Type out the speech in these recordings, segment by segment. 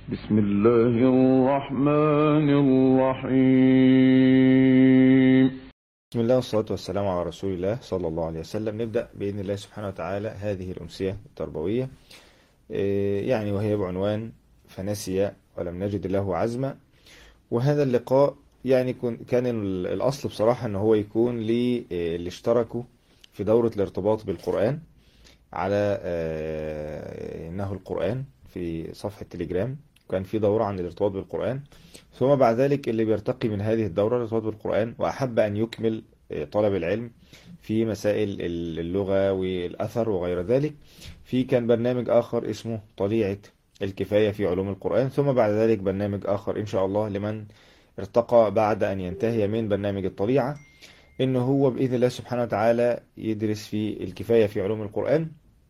بسم الله الرحمن الرحيم بسم الله والصلاة والسلام على رسول الله صلى الله عليه وسلم نبدأ بإذن الله سبحانه وتعالى هذه الأمسية التربوية إيه يعني وهي بعنوان فنسي ولم نجد له عزما وهذا اللقاء يعني كن- كان ال- الأصل بصراحة أنه هو يكون للي اشتركوا في دورة الارتباط بالقرآن على آه، إنه القرآن في صفحة تليجرام كان في دورة عن الارتباط بالقرآن ثم بعد ذلك اللي بيرتقي من هذه الدورة الارتباط بالقرآن وأحب أن يكمل آه، طلب العلم في مسائل ال- اللغة والأثر وغير ذلك في كان برنامج آخر اسمه طليعة الكفاية في علوم القرآن ثم بعد ذلك برنامج آخر إن شاء الله لمن ارتقى بعد أن ينتهي من برنامج الطليعة إن هو بإذن الله سبحانه وتعالى يدرس في الكفاية في علوم القرآن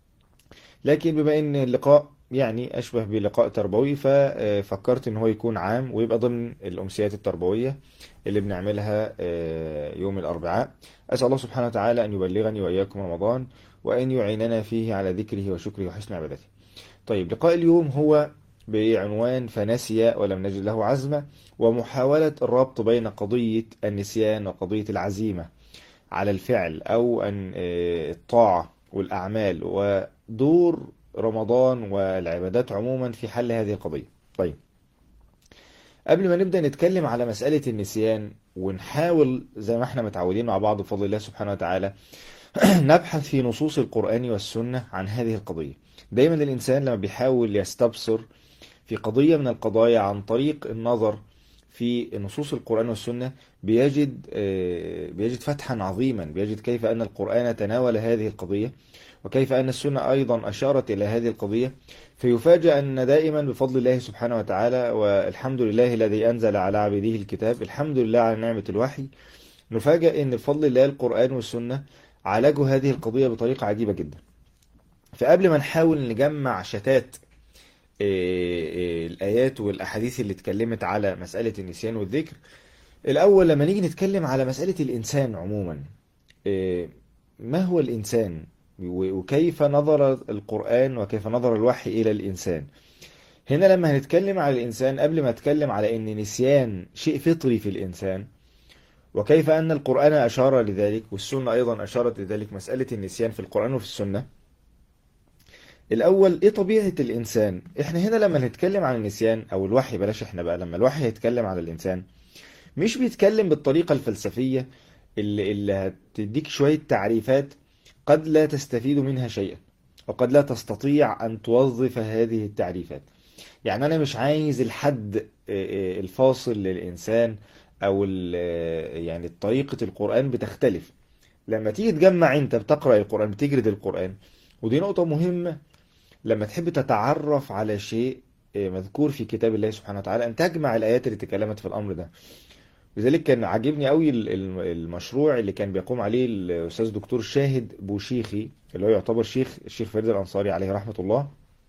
لكن بما ان اللقاء يعني اشبه بلقاء تربوي ففكرت ان هو يكون عام ويبقى ضمن الامسيات التربويه اللي بنعملها آه، يوم الاربعاء اسال الله سبحانه وتعالى ان يبلغني واياكم رمضان وان يعيننا فيه على ذكره وشكره وحسن عبادته طيب لقاء اليوم هو بعنوان فنسي ولم نجد له عزمة ومحاولة الربط بين قضية النسيان وقضية العزيمة على الفعل أو أن آه، الطاعة والأعمال ودور رمضان والعبادات عموما في حل هذه القضية طيب قبل ما نبدأ نتكلم على مسألة النسيان ونحاول زي ما احنا متعودين مع بعض بفضل الله سبحانه وتعالى نبحث في نصوص القرآن والسنة عن هذه القضية دايما الإنسان لما بيحاول يستبصر في قضية من القضايا عن طريق النظر في نصوص القرآن والسنة بيجد آه، بيجد فتحا عظيما بيجد كيف أن القرآن تناول هذه القضية وكيف أن السنة أيضا أشارت إلى هذه القضية فيفاجأ أن دائما بفضل الله سبحانه وتعالى والحمد لله الذي أنزل على عبده الكتاب الحمد لله على نعمة الوحي نفاجأ أن بفضل الله القرآن والسنة عالجوا هذه القضية بطريقة عجيبة جدا فقبل ما نحاول نجمع شتات آه، آه، الآيات والأحاديث اللي اتكلمت على مسألة النسيان والذكر الأول لما نيجي نتكلم على مسألة الإنسان عموما آه، ما هو الإنسان و- وكيف نظر القرآن وكيف نظر الوحي إلى الإنسان هنا لما هنتكلم على الإنسان قبل ما أتكلم على أن نسيان شيء فطري في الإنسان وكيف أن القرآن أشار لذلك والسنة أيضا أشارت لذلك مسألة النسيان في القرآن وفي السنة الأول إيه طبيعة الإنسان إحنا هنا لما نتكلم عن النسيان أو الوحي بلاش إحنا بقى لما الوحي يتكلم على الإنسان مش بيتكلم بالطريقة الفلسفية اللي, اللي هتديك شوية تعريفات قد لا تستفيد منها شيئا وقد لا تستطيع أن توظف هذه التعريفات يعني أنا مش عايز الحد آه، آه، الفاصل للإنسان أو ال- آه، يعني طريقة القرآن بتختلف لما تيجي تجمع أنت بتقرأ القرآن بتجرد القرآن ودي نقطة مهمة لما تحب تتعرف على شيء آه، مذكور في كتاب الله سبحانه وتعالى أن تجمع الآيات اللي تكلمت في الأمر ده لذلك كان عاجبني قوي ال- ال- المشروع اللي كان بيقوم عليه الأستاذ دكتور شاهد بوشيخي اللي هو يعتبر شيخ الشيخ فريد الأنصاري عليه رحمة الله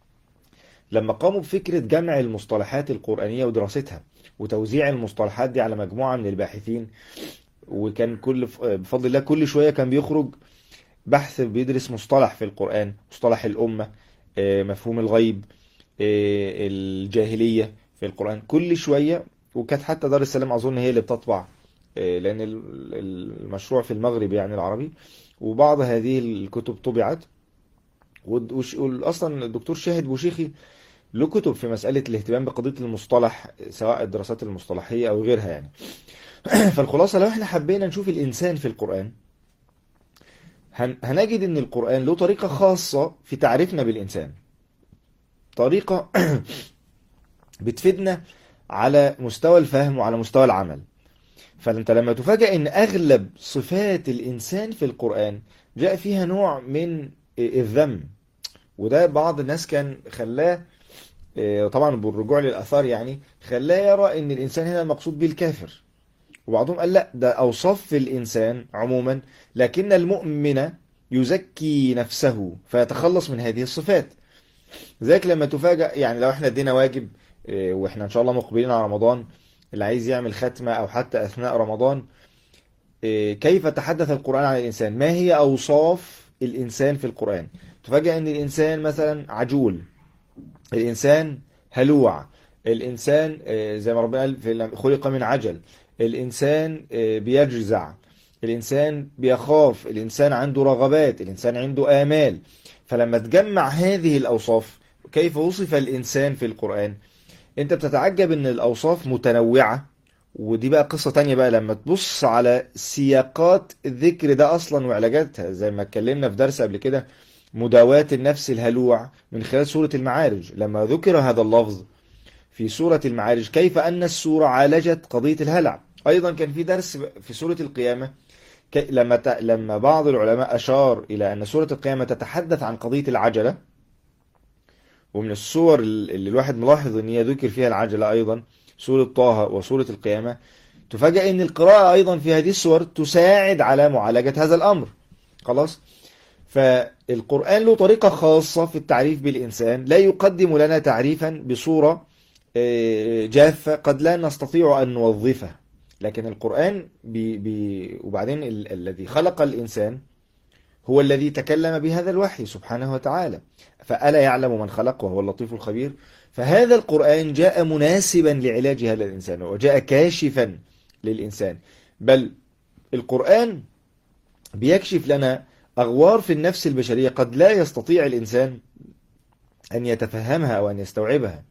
لما قاموا بفكرة جمع المصطلحات القرآنية ودراستها وتوزيع المصطلحات دي على مجموعة من الباحثين وكان كل بفضل الله كل شوية كان بيخرج بحث بيدرس مصطلح في القرآن مصطلح الأمة آه، مفهوم الغيب آه، الجاهلية في القرآن كل شوية وكانت حتى دار السلام أظن هي اللي بتطبع آه، لأن ال- ال- المشروع في المغرب يعني العربي وبعض هذه الكتب طبعت ود- وش- أصلا الدكتور شاهد بوشيخي له كتب في مسألة الاهتمام بقضية المصطلح سواء الدراسات المصطلحية أو غيرها يعني فالخلاصة لو احنا حبينا نشوف الإنسان في القرآن هن- هنجد ان القرآن له طريقة خاصة في تعريفنا بالإنسان طريقة بتفيدنا على مستوى الفهم وعلى مستوى العمل فانت لما تفاجأ ان اغلب صفات الانسان في القرآن جاء فيها نوع من الذم وده بعض الناس كان خلاه آه، طبعا بالرجوع للآثار يعني خلاه يرى ان الانسان هنا المقصود به الكافر وبعضهم قال لا ده اوصاف في الانسان عموما لكن المؤمن يزكي نفسه فيتخلص من هذه الصفات ذلك لما تفاجأ يعني لو احنا ادينا واجب اه، واحنا ان شاء الله مقبلين على رمضان اللي عايز يعمل ختمة او حتى اثناء رمضان اه، كيف تحدث القرآن عن الانسان ما هي اوصاف الانسان في القرآن تفاجأ ان الانسان مثلا عجول الانسان هلوع الإنسان آه، زي ما ربنا قال في خلق من عجل الإنسان آه، بيجزع الإنسان بيخاف الإنسان عنده رغبات الإنسان عنده آمال فلما تجمع هذه الأوصاف كيف وصف الإنسان في القرآن أنت بتتعجب أن الأوصاف متنوعة ودي بقى قصة تانية بقى لما تبص على سياقات الذكر ده أصلا وعلاجاتها زي ما اتكلمنا في درس قبل كده مداواة النفس الهلوع من خلال سورة المعارج لما ذكر هذا اللفظ في سورة المعارج كيف أن السورة عالجت قضية الهلع أيضا كان في درس في سورة القيامة كي- لما ت- لما بعض العلماء أشار إلى أن سورة القيامة تتحدث عن قضية العجلة ومن الصور اللي الواحد ملاحظ أن هي ذكر فيها العجلة أيضا سورة طه وسورة القيامة تفاجأ أن القراءة أيضا في هذه السور تساعد على معالجة هذا الأمر خلاص فالقرآن له طريقة خاصة في التعريف بالإنسان لا يقدم لنا تعريفا بصورة آه، جافة قد لا نستطيع أن نوظفه لكن القرآن بي بي وبعدين ال الذي خلق الإنسان هو الذي تكلم بهذا الوحي سبحانه وتعالى فألا يعلم من خلق وهو اللطيف الخبير فهذا القرآن جاء مناسبا لعلاج هذا الإنسان وجاء كاشفا للإنسان بل القرآن بيكشف لنا أغوار في النفس البشرية قد لا يستطيع الإنسان أن يتفهمها أو أن يستوعبها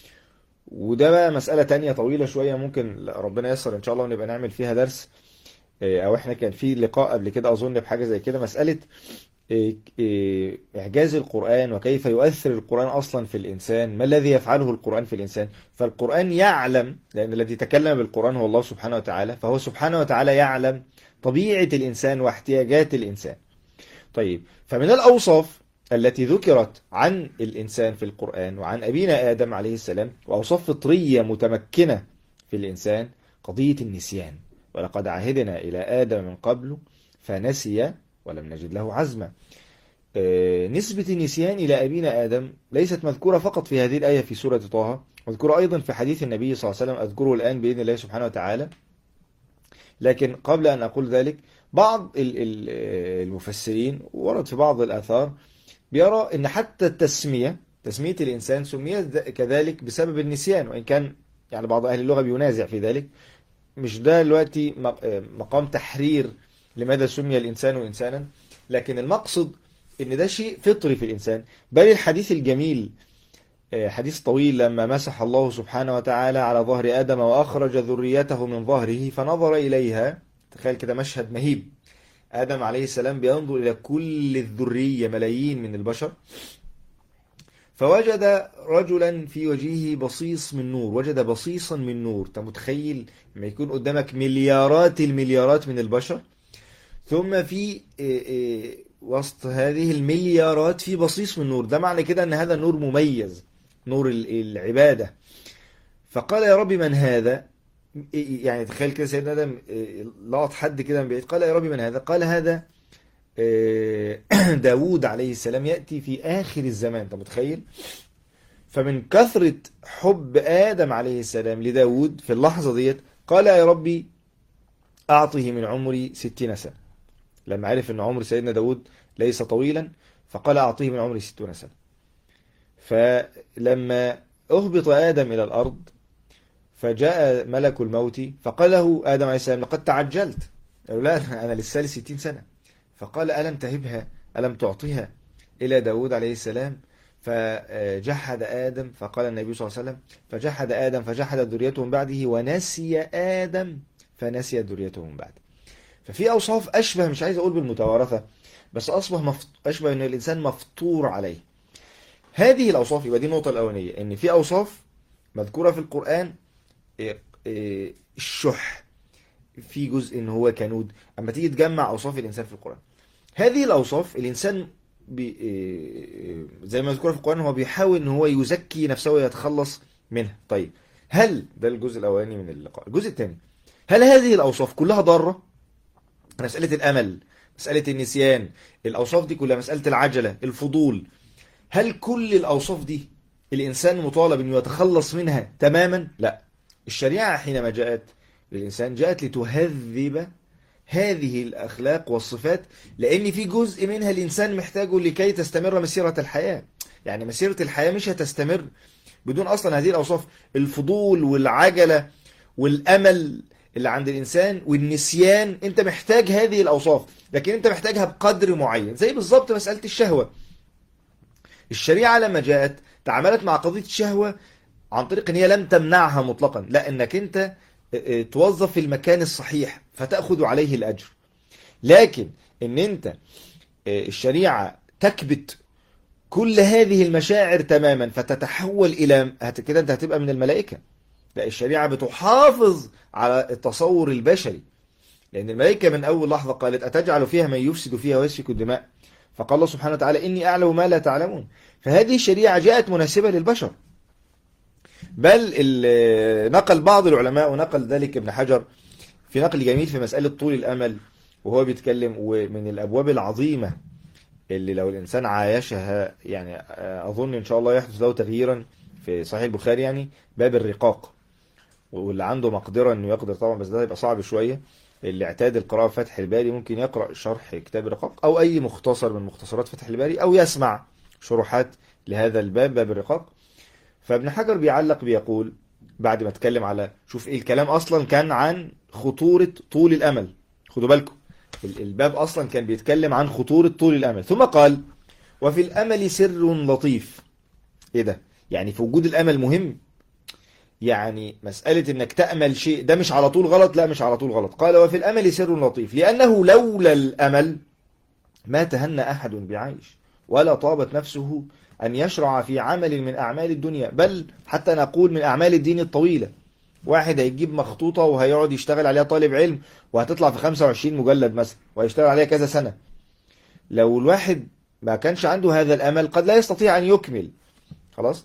وده بقى مسألة تانية طويلة شوية ممكن ربنا يسر إن شاء الله ونبقى نعمل فيها درس إيه، أو إحنا كان في لقاء قبل كده أظن بحاجة زي كده مسألة إيه، إيه، إعجاز القرآن وكيف يؤثر القرآن أصلا في الإنسان ما الذي يفعله القرآن في الإنسان فالقرآن يعلم لأن الذي تكلم بالقرآن هو الله سبحانه وتعالى فهو سبحانه وتعالى يعلم طبيعة الإنسان واحتياجات الإنسان طيب فمن الأوصاف التي ذكرت عن الإنسان في القرآن وعن أبينا آدم عليه السلام وأوصاف فطرية متمكنة في الإنسان قضية النسيان ولقد عهدنا إلى آدم من قبل فنسي ولم نجد له عزما آه، نسبة النسيان إلى أبينا آدم ليست مذكورة فقط في هذه الآية في سورة طه مذكورة أيضا في حديث النبي صلى الله عليه وسلم أذكره الآن بإذن الله سبحانه وتعالى لكن قبل أن أقول ذلك بعض ال- ال- المفسرين ورد في بعض الآثار بيرى أن حتى التسمية تسمية الإنسان سميت ذ- كذلك بسبب النسيان وإن كان يعني بعض أهل اللغة بينازع في ذلك مش ده دلوقتي م- مقام تحرير لماذا سمي الإنسان إنسانا لكن المقصد ان ده شيء فطري في الانسان بل الحديث الجميل آه، حديث طويل لما مسح الله سبحانه وتعالى على ظهر ادم واخرج ذريته من ظهره فنظر اليها تخيل كده مشهد مهيب ادم عليه السلام بينظر الى كل الذريه ملايين من البشر فوجد رجلا في وجهه بصيص من نور وجد بصيصا من نور انت متخيل لما يكون قدامك مليارات المليارات من البشر ثم في إيه إيه وسط هذه المليارات في بصيص من نور ده معنى كده ان هذا نور مميز نور ال- العبادة فقال يا رب من هذا إيه يعني تخيل كده سيدنا آدم إيه، لقط حد كده من بعيد قال يا رب من هذا قال هذا إيه، داوود عليه السلام يأتي في آخر الزمان انت متخيل فمن كثرة حب آدم عليه السلام لداود في اللحظة ديت قال يا ربي أعطه من عمري ستين سنة لما عرف أن عمر سيدنا داود ليس طويلا فقال أعطيه من عمري ستون سنة فلما أهبط آدم إلى الأرض فجاء ملك الموت فقال له آدم عليه السلام لقد تعجلت قال له لا أنا لسه لي ستين سنة فقال ألم تهبها ألم تعطيها إلى داود عليه السلام فجحد آدم فقال النبي صلى الله عليه وسلم فجحد آدم فجحد ذريته من بعده ونسي آدم فنسي ذريته من بعده ففي أوصاف أشبه مش عايز أقول بالمتوارثة بس أصبح مفت... أشبه أن الإنسان مفطور عليه هذه الأوصاف يبقى دي النقطة الأولانية إن في أوصاف مذكورة في القرآن إيه، إيه، الشح في جزء إن هو كنود أما تيجي تجمع أوصاف الإنسان في القرآن هذه الأوصاف الإنسان بي... إيه، زي ما مذكورة في القرآن هو بيحاول إن هو يزكي نفسه ويتخلص منها طيب هل ده الجزء الأولاني من اللقاء الجزء الثاني هل هذه الأوصاف كلها ضارة مسألة الأمل مسألة النسيان الأوصاف دي كلها مسألة العجلة الفضول هل كل الأوصاف دي الإنسان مطالب أن يتخلص منها تماما؟ لا الشريعة حينما جاءت للإنسان جاءت لتهذب هذه الأخلاق والصفات لأن في جزء منها الإنسان محتاجه لكي تستمر مسيرة الحياة يعني مسيرة الحياة مش هتستمر بدون اصلا هذه الاوصاف الفضول والعجله والامل اللي عند الانسان والنسيان انت محتاج هذه الاوصاف لكن انت محتاجها بقدر معين زي بالظبط مساله الشهوه الشريعه لما جاءت تعاملت مع قضيه الشهوه عن طريق ان هي لم تمنعها مطلقا لا انك انت توظف في المكان الصحيح فتاخذ عليه الاجر لكن ان انت الشريعه تكبت كل هذه المشاعر تماما فتتحول الى هت- كده انت هتبقى من الملائكه لا الشريعه بتحافظ على التصور البشري لان الملائكه من اول لحظه قالت اتجعل فيها من يفسد فيها ويسفك الدماء فقال الله سبحانه وتعالى اني اعلم ما لا تعلمون فهذه الشريعه جاءت مناسبه للبشر بل ال- نقل بعض العلماء ونقل ذلك ابن حجر في نقل جميل في مساله طول الامل وهو بيتكلم ومن الابواب العظيمه اللي لو الانسان عايشها يعني اظن ان شاء الله يحدث له تغييرا في صحيح البخاري يعني باب الرقاق واللي عنده مقدره انه يقدر طبعا بس ده هيبقى صعب شويه اللي اعتاد القراءه في فتح الباري ممكن يقرا شرح كتاب الرقاق او اي مختصر من مختصرات فتح الباري او يسمع شروحات لهذا الباب باب الرقاق فابن حجر بيعلق بيقول بعد ما اتكلم على شوف ايه الكلام اصلا كان عن خطوره طول الامل خدوا بالكم ال- الباب اصلا كان بيتكلم عن خطوره طول الامل ثم قال وفي الامل سر لطيف ايه ده يعني في وجود الامل مهم يعني مسألة انك تأمل شيء ده مش على طول غلط لا مش على طول غلط قال وفي الامل سر لطيف لانه لولا الامل ما تهنى احد بعيش ولا طابت نفسه ان يشرع في عمل من اعمال الدنيا بل حتى نقول من اعمال الدين الطويلة واحد هيجيب مخطوطة وهيقعد يشتغل عليها طالب علم وهتطلع في 25 مجلد مثلا وهيشتغل عليها كذا سنة لو الواحد ما كانش عنده هذا الامل قد لا يستطيع ان يكمل خلاص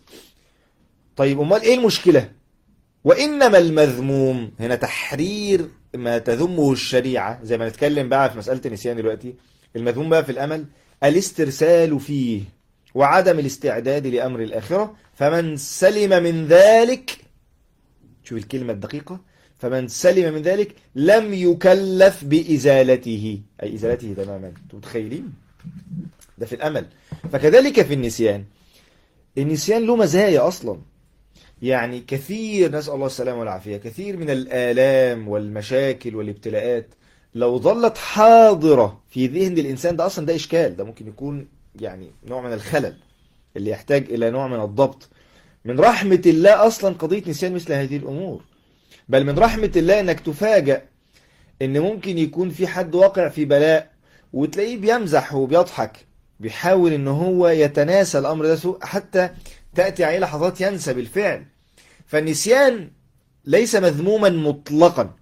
طيب امال ايه المشكلة وانما المذموم هنا تحرير ما تذمه الشريعة زي ما نتكلم بقى في مسألة النسيان دلوقتي المذموم بقى في الامل الاسترسال فيه وعدم الاستعداد لامر الاخرة فمن سلم من ذلك شوف الكلمة الدقيقة فمن سلم من ذلك لم يكلف بإزالته أي إزالته تماما أنتم متخيلين ده في الأمل فكذلك في النسيان النسيان له مزايا أصلا يعني كثير نسأل الله السلامة والعافية كثير من الآلام والمشاكل والابتلاءات لو ظلت حاضرة في ذهن الإنسان ده أصلا ده إشكال ده ممكن يكون يعني نوع من الخلل اللي يحتاج إلى نوع من الضبط من رحمة الله أصلا قضية نسيان مثل هذه الأمور بل من رحمة الله أنك تفاجأ أن ممكن يكون في حد واقع في بلاء وتلاقيه بيمزح وبيضحك بيحاول أن هو يتناسى الأمر ده سوء حتى تأتي عليه لحظات ينسى بالفعل فالنسيان ليس مذموما مطلقا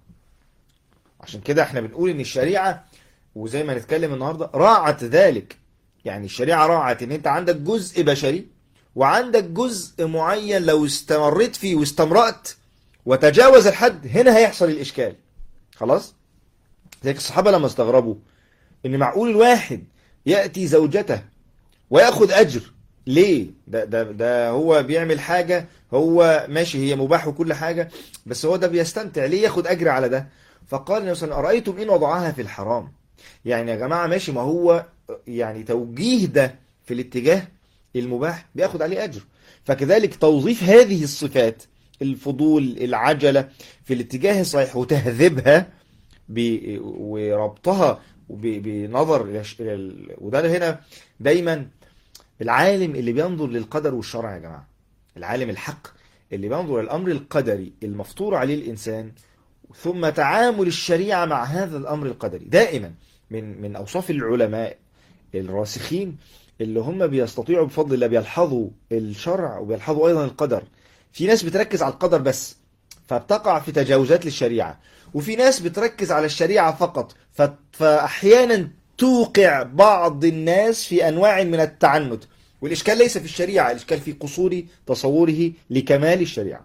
عشان كده احنا بنقول ان الشريعة وزي ما نتكلم النهاردة راعت ذلك يعني الشريعة راعت ان انت عندك جزء بشري وعندك جزء معين لو استمريت فيه واستمرأت وتجاوز الحد هنا هيحصل الإشكال خلاص زي الصحابة لما استغربوا ان معقول الواحد يأتي زوجته ويأخذ أجر ليه ده, ده, ده هو بيعمل حاجة هو ماشي هي مباح وكل حاجة بس هو ده بيستمتع ليه ياخد أجر على ده فقال النبي صلى الله عليه وسلم أرأيتم إن وضعها في الحرام يعني يا جماعة ماشي ما هو يعني توجيه ده في الاتجاه المباح بياخد عليه أجر فكذلك توظيف هذه الصفات الفضول العجلة في الاتجاه الصحيح وتهذيبها ب- وربطها ب- بنظر إلى ش- إلى ال- وده هنا دايما العالم اللي بينظر للقدر والشرع يا جماعة العالم الحق اللي بينظر الأمر القدري المفطور عليه الإنسان ثم تعامل الشريعة مع هذا الأمر القدري دائما من من أوصاف العلماء الراسخين اللي هم بيستطيعوا بفضل الله بيلحظوا الشرع وبيلحظوا أيضا القدر في ناس بتركز على القدر بس فبتقع في تجاوزات للشريعة وفي ناس بتركز على الشريعة فقط ف- فأحيانا توقع بعض الناس في أنواع من التعنت والإشكال ليس في الشريعة الإشكال في قصور تصوره لكمال الشريعة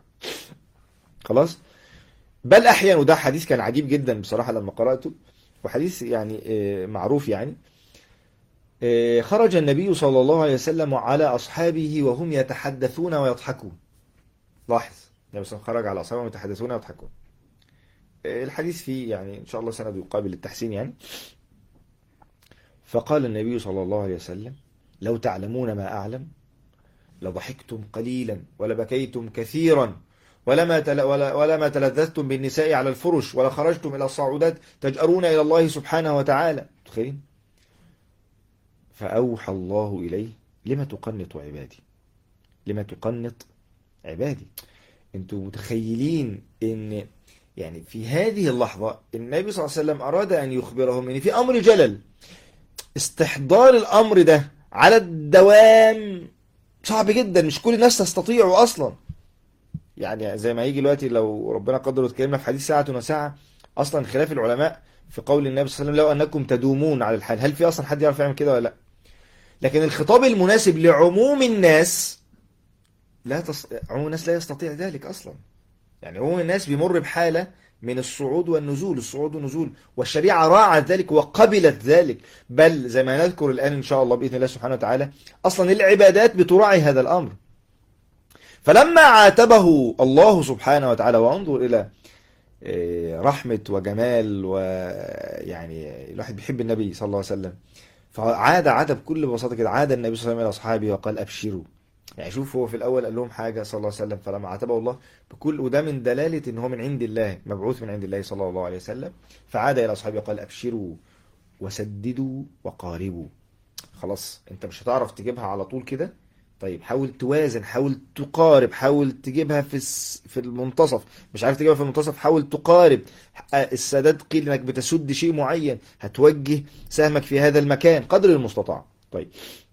خلاص بل أحيانا وده حديث كان عجيب جدا بصراحة لما قرأته وحديث يعني آه، معروف يعني آه، خرج النبي صلى الله عليه وسلم على أصحابه وهم يتحدثون ويضحكون لاحظ النبي صلى الله عليه وسلم خرج على أصحابه يتحدثون ويضحكون آه، الحديث فيه يعني إن شاء الله سند يقابل التحسين يعني فقال النبي صلى الله عليه وسلم لو تعلمون ما أعلم لضحكتم قليلا ولبكيتم كثيرا ولما تل ولا ولما تلذذتم بالنساء على الفرش ولا خرجتم إلى الصعودات تجأرون إلى الله سبحانه وتعالى تخيلين فأوحى الله إليه لما تقنط عبادي لما تقنط عبادي انتوا متخيلين ان يعني في هذه اللحظة النبي صلى الله عليه وسلم أراد أن يخبرهم ان في أمر جلل استحضار الأمر ده على الدوام صعب جدا مش كل الناس تستطيعه أصلا يعني زي ما هيجي دلوقتي لو ربنا قدر وتكلمنا في حديث ساعة وساعة أصلا خلاف العلماء في قول النبي صلى الله عليه وسلم لو أنكم تدومون على الحال هل في أصلا حد يعرف يعمل كده ولا لا لكن الخطاب المناسب لعموم الناس لا تص... عموم الناس لا يستطيع ذلك أصلا يعني عموم الناس بيمر بحالة من الصعود والنزول الصعود والنزول والشريعة راعت ذلك وقبلت ذلك بل زي ما نذكر الآن إن شاء الله بإذن الله سبحانه وتعالى أصلا العبادات بتراعي هذا الأمر فلما عاتبه الله سبحانه وتعالى وانظر إلى رحمة وجمال ويعني الواحد بيحب النبي صلى الله عليه وسلم فعاد عاد بكل بساطة كده عاد النبي صلى الله عليه وسلم إلى أصحابه وقال أبشروا يعني شوف هو في الأول قال لهم حاجة صلى الله عليه وسلم فلما عاتبه الله بكل وده من دلالة إن هو من عند الله مبعوث من عند الله صلى الله عليه وسلم فعاد إلى أصحابه وقال أبشروا وسددوا وقاربوا خلاص أنت مش هتعرف تجيبها على طول كده طيب حاول توازن حاول تقارب حاول تجيبها في في المنتصف مش عارف تجيبها في المنتصف حاول تقارب السداد قيل انك بتسد شيء معين هتوجه سهمك في هذا المكان قدر المستطاع طيب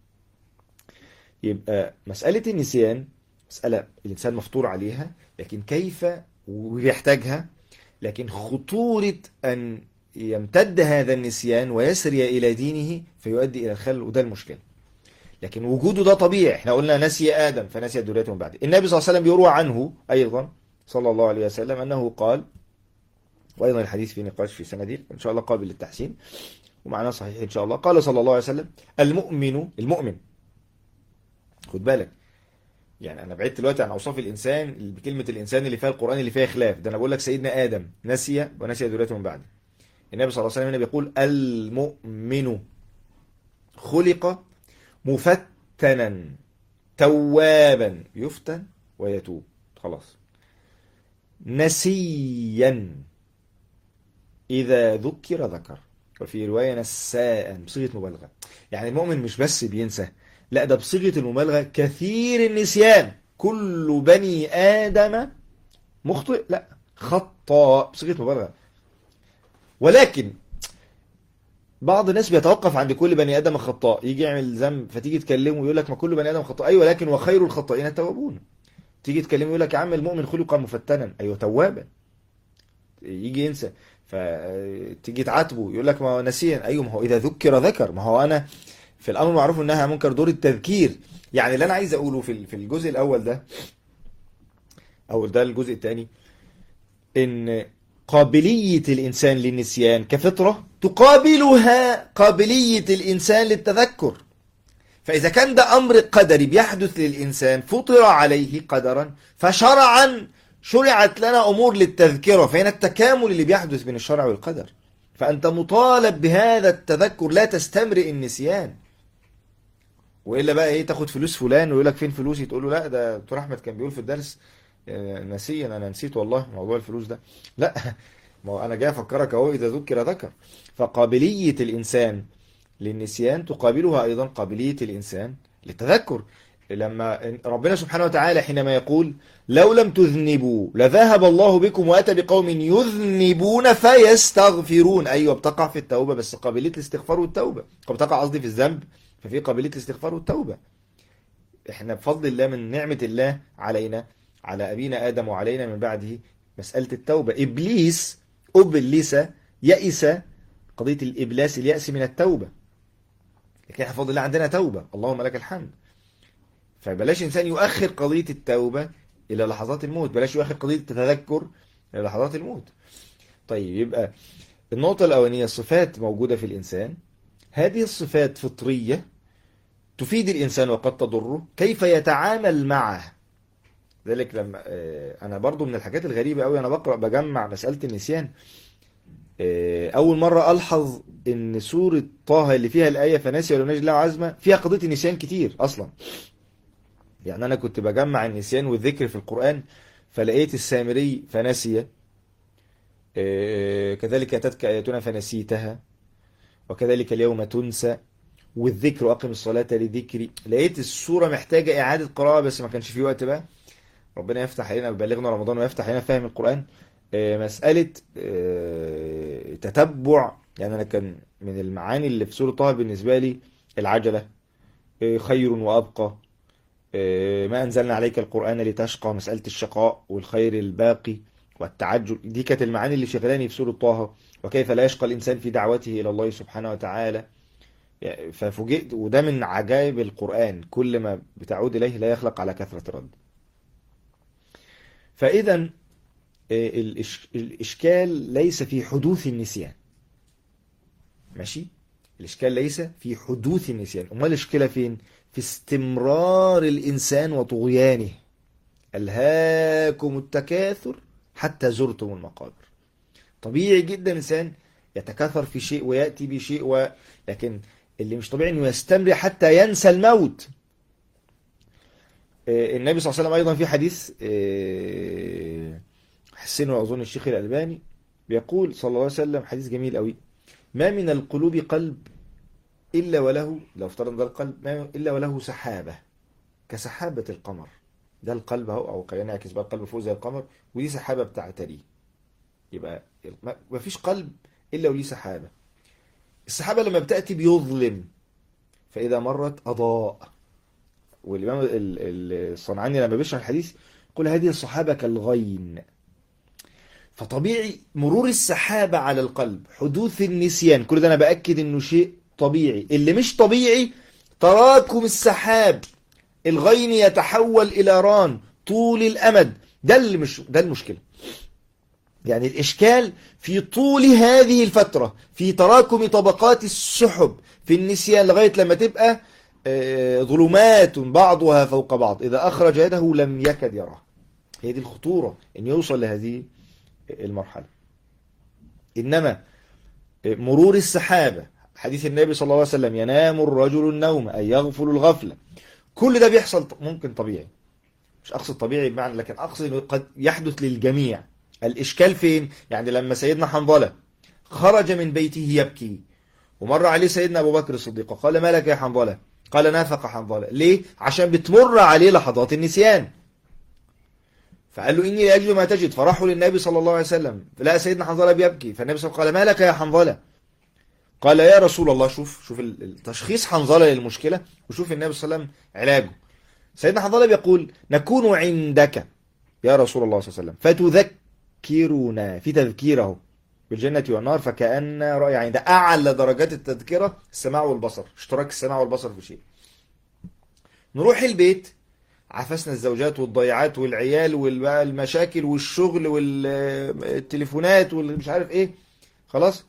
يبقى مسألة النسيان مسألة الإنسان مفطور عليها لكن كيف ويحتاجها لكن خطورة أن يمتد هذا النسيان ويسري إلى دينه فيؤدي إلى الخلل وده المشكلة لكن وجوده ده طبيعي احنا قلنا نسي آدم فنسي ذريته من بعده النبي صلى الله عليه وسلم يروى عنه أيضا صلى الله عليه وسلم أنه قال وأيضا الحديث في نقاش في سنده إن شاء الله قابل للتحسين ومعناه صحيح إن شاء الله قال صلى الله عليه وسلم المؤمن المؤمن خد بالك يعني أنا بعدت دلوقتي عن أوصاف الإنسان بكلمة الإنسان اللي فيها القرآن اللي فيها خلاف ده أنا بقول لك سيدنا آدم نسي ونسي ذريته من بعده النبي صلى الله عليه وسلم بيقول المؤمن خلق مفتنا توابا يفتن ويتوب خلاص نسيا إذا ذكر ذكر وفي رواية نساء بصيغة مبالغة يعني المؤمن مش بس بينسى لا ده بصيغة المبالغة كثير النسيان كل بني آدم مخطئ لا خطاء بصيغة مبالغة ولكن بعض الناس بيتوقف عند كل بني ادم خطاء يجي يعمل ذنب فتيجي تكلمه يقول لك ما كل بني ادم خطاء ايوه لكن وخير الخطائين التوابون تيجي تكلمه يقول لك يا عم المؤمن خلق مفتنا ايوه توابا يجي ينسى فتيجي تعاتبه يقول لك ما هو نسيا ايوه ما هو اذا ذكر ذكر ما هو انا في الامر المعروف والنهي عن المنكر دور التذكير يعني اللي انا عايز اقوله في في الجزء الاول ده او ده الجزء الثاني ان قابلية الإنسان للنسيان كفطرة تقابلها قابلية الإنسان للتذكر فإذا كان ده أمر قدري بيحدث للإنسان فطر عليه قدرا فشرعا شرعت لنا أمور للتذكرة فهنا التكامل اللي بيحدث بين الشرع والقدر فأنت مطالب بهذا التذكر لا تستمرئ النسيان وإلا بقى إيه تاخد فلوس فلان ويقول لك فين فلوسي تقول له لا ده دكتور أحمد كان بيقول في الدرس نسيا انا نسيت والله موضوع الفلوس ده لا ما هو انا جاي افكرك اهو اذا ذكر ذكر فقابليه الانسان للنسيان تقابلها ايضا قابليه الانسان للتذكر لما ربنا سبحانه وتعالى حينما يقول لو لم تذنبوا لذهب الله بكم واتى بقوم يذنبون فيستغفرون ايوه بتقع في التوبه بس قابليه الاستغفار والتوبه بتقع قصدي في الذنب ففي قابليه الاستغفار والتوبه احنا بفضل الله من نعمه الله علينا على أبينا آدم وعلينا من بعده مسألة التوبة إبليس أبلس يئس قضية الإبلاس اليأس من التوبة لكن حفظ الله عندنا توبة اللهم لك الحمد فبلاش إنسان يؤخر قضية التوبة إلى لحظات الموت بلاش يؤخر قضية التذكر إلى لحظات الموت طيب يبقى النقطة الأولانية صفات موجودة في الإنسان هذه الصفات فطرية تفيد الإنسان وقد تضره كيف يتعامل معه ذلك لما انا برضو من الحاجات الغريبة قوي انا بقرأ بجمع مسألة النسيان اول مرة الحظ ان سورة طه اللي فيها الآية فناسي ولم نجد له عزمة فيها قضية النسيان كتير اصلا يعني أنا كنت بجمع النسيان والذكر في القرآن فلقيت السامري فنسي آه، كذلك أتتك آياتنا فنسيتها وكذلك اليوم تنسى والذكر وأقم الصلاة لذكري لقيت السورة محتاجة إعادة قراءة بس ما كانش في وقت بقى ربنا يفتح علينا ويبلغنا رمضان ويفتح علينا فهم القرآن آه، مسألة آه، تتبع يعني أنا كان من المعاني اللي في سورة طه بالنسبة لي العجلة آه، خير وأبقى آه، ما أنزلنا عليك القرآن لتشقى مسألة الشقاء والخير الباقي والتعجل دي كانت المعاني اللي شغلاني في سورة طه وكيف لا يشقى الإنسان في دعوته إلى الله سبحانه وتعالى يعني ففوجئت وده من عجائب القرآن كل ما بتعود إليه لا يخلق على كثرة الرد فإذا الإش- الإشكال ليس في حدوث النسيان ماشي الإشكال ليس في حدوث النسيان أمال الإشكالة فين في استمرار الإنسان وطغيانه ألهاكم التكاثر حتى زرتم المقابر طبيعي جدا الإنسان يتكاثر في شيء ويأتي بشيء و... لكن اللي مش طبيعي انه يستمر حتى ينسى الموت آه، النبي صلى الله عليه وسلم ايضا في حديث آه، حسنه اظن الشيخ الالباني بيقول صلى الله عليه وسلم حديث جميل قوي ما من القلوب قلب الا وله لو افترضنا ده القلب ما الا وله سحابه كسحابه القمر ده القلب اهو او خلينا نعكس بقى القلب فوق زي القمر ودي سحابه بتعتريه يبقى ما ما فيش قلب الا وليه سحابه السحابة لما بتأتي بيظلم فإذا مرت أضاء والإمام ال- ال- الصنعاني لما بيشرح الحديث يقول هذه الصحابة كالغين فطبيعي مرور السحابة على القلب حدوث النسيان كل ده أنا بأكد إنه شيء طبيعي اللي مش طبيعي تراكم السحاب الغين يتحول إلى ران طول الأمد ده اللي مش ده المشكلة يعني الإشكال في طول هذه الفترة في تراكم طبقات السحب في النسيان لغاية لما تبقى آه، ظلمات بعضها فوق بعض إذا أخرج يده لم يكد يراه هي دي الخطورة أن يوصل لهذه المرحلة إنما آه، مرور السحابة حديث النبي صلى الله عليه وسلم ينام الرجل النوم أي يغفل الغفلة كل ده بيحصل ممكن طبيعي مش أقصد طبيعي بمعنى لكن أقصد أنه قد يحدث للجميع الإشكال فين؟ يعني لما سيدنا حنظلة خرج من بيته يبكي ومر عليه سيدنا أبو بكر الصديق قال ما لك يا حنظلة؟ قال نافق حنظلة ليه؟ عشان بتمر عليه لحظات النسيان فقال له إني لأجد ما تجد فراحوا للنبي صلى الله عليه وسلم فلقى سيدنا حنظلة بيبكي فالنبي صلى الله عليه وسلم قال ما لك يا حنظلة؟ قال يا رسول الله شوف شوف ال- التشخيص حنظلة للمشكلة وشوف النبي صلى الله عليه وسلم علاجه سيدنا حنظلة بيقول نكون عندك يا رسول الله صلى الله عليه وسلم فتذكرنا في تذكيره بالجنة والنار فكأن رأي عين ده أعلى درجات التذكرة السماع والبصر اشتراك السماع والبصر في شيء نروح البيت عفسنا الزوجات والضيعات والعيال والمشاكل والشغل والتليفونات والمش عارف ايه خلاص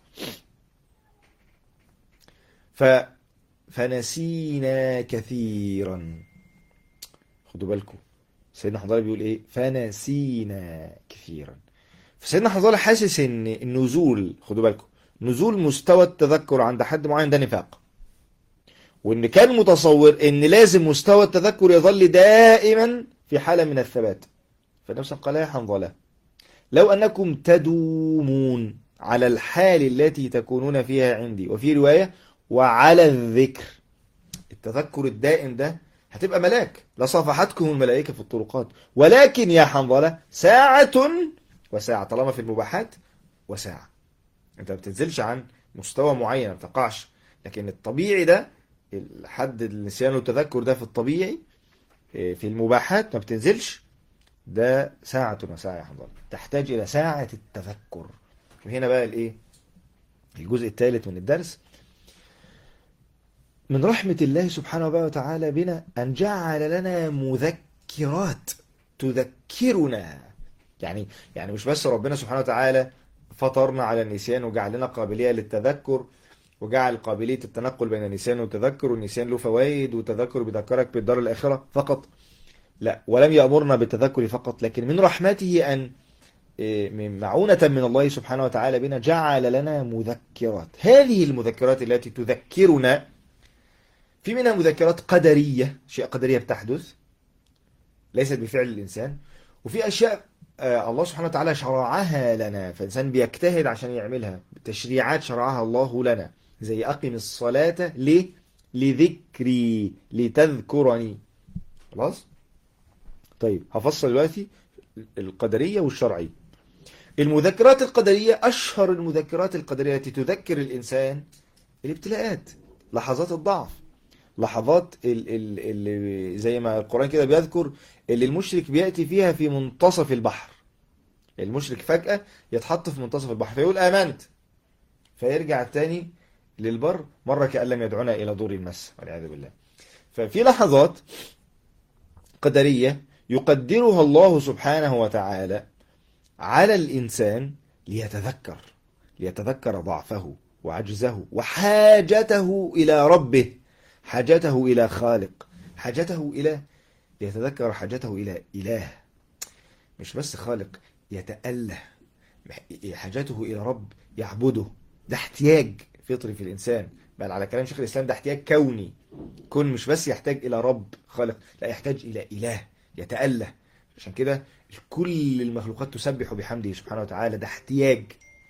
ف فنسينا كثيرا خدوا بالكم سيدنا حنظله بيقول ايه فنسينا كثيرا فسيدنا حنظله حاسس ان النزول خدوا بالكم نزول مستوى التذكر عند حد معين ده نفاق وان كان متصور ان لازم مستوى التذكر يظل دائما في حالة من الثبات فالنبي صلى الله عليه وسلم قال يا حنظله لو انكم تدومون على الحال التي تكونون فيها عندي وفي رواية وعلى الذكر التذكر الدائم ده هتبقى ملاك لصافحتكم الملائكة في الطرقات ولكن يا حنظلة ساعة وساعة طالما في المباحات وساعة انت ما بتنزلش عن مستوى معين ما بتقعش لكن الطبيعي ده حد النسيان والتذكر ده في الطبيعي في المباحات ما بتنزلش ده ساعة وساعة يا حنظلة تحتاج إلى ساعة التذكر وهنا بقى الايه الجزء الثالث من الدرس من رحمة الله سبحانه وتعالى بنا أن جعل لنا مذكرات تذكرنا يعني يعني مش بس ربنا سبحانه وتعالى فطرنا على النسيان وجعل لنا قابلية للتذكر وجعل قابلية التنقل بين النسيان والتذكر والنسيان له فوائد والتذكر بيذكرك بالدار الآخرة فقط لا ولم يأمرنا بالتذكر فقط لكن من رحمته أن من معونة من الله سبحانه وتعالى بنا جعل لنا مذكرات هذه المذكرات التي تذكرنا في منها مذكرات قدرية شيء قدرية بتحدث ليست بفعل الإنسان وفي أشياء آه، الله سبحانه وتعالى شرعها لنا فالإنسان بيجتهد عشان يعملها تشريعات شرعها الله لنا زي أقم الصلاة ليه؟ لذكري لتذكرني خلاص؟ طيب هفصل دلوقتي القدرية والشرعية المذكرات القدرية أشهر المذكرات القدرية التي تذكر الإنسان الابتلاءات لحظات الضعف لحظات ال ال ال زي ما القرآن كده بيذكر اللي المشرك بيأتي فيها في منتصف البحر المشرك فجأة يتحط في منتصف البحر فيقول آمنت فيرجع تاني للبر مرة كأن لم يدعونا إلى دور المس والعياذ بالله ففي لحظات قدرية يقدرها الله سبحانه وتعالى على الإنسان ليتذكر ليتذكر ضعفه وعجزه وحاجته إلى ربه حاجته إلى خالق حاجته إلى ليتذكر حاجته إلى إله مش بس خالق يتأله حاجته إلى رب يعبده ده احتياج فطري في الإنسان بل على كلام شيخ الإسلام ده احتياج كوني كون مش بس يحتاج إلى رب خالق لا يحتاج إلى إله يتأله عشان كده كل المخلوقات تسبح بحمده سبحانه وتعالى ده احتياج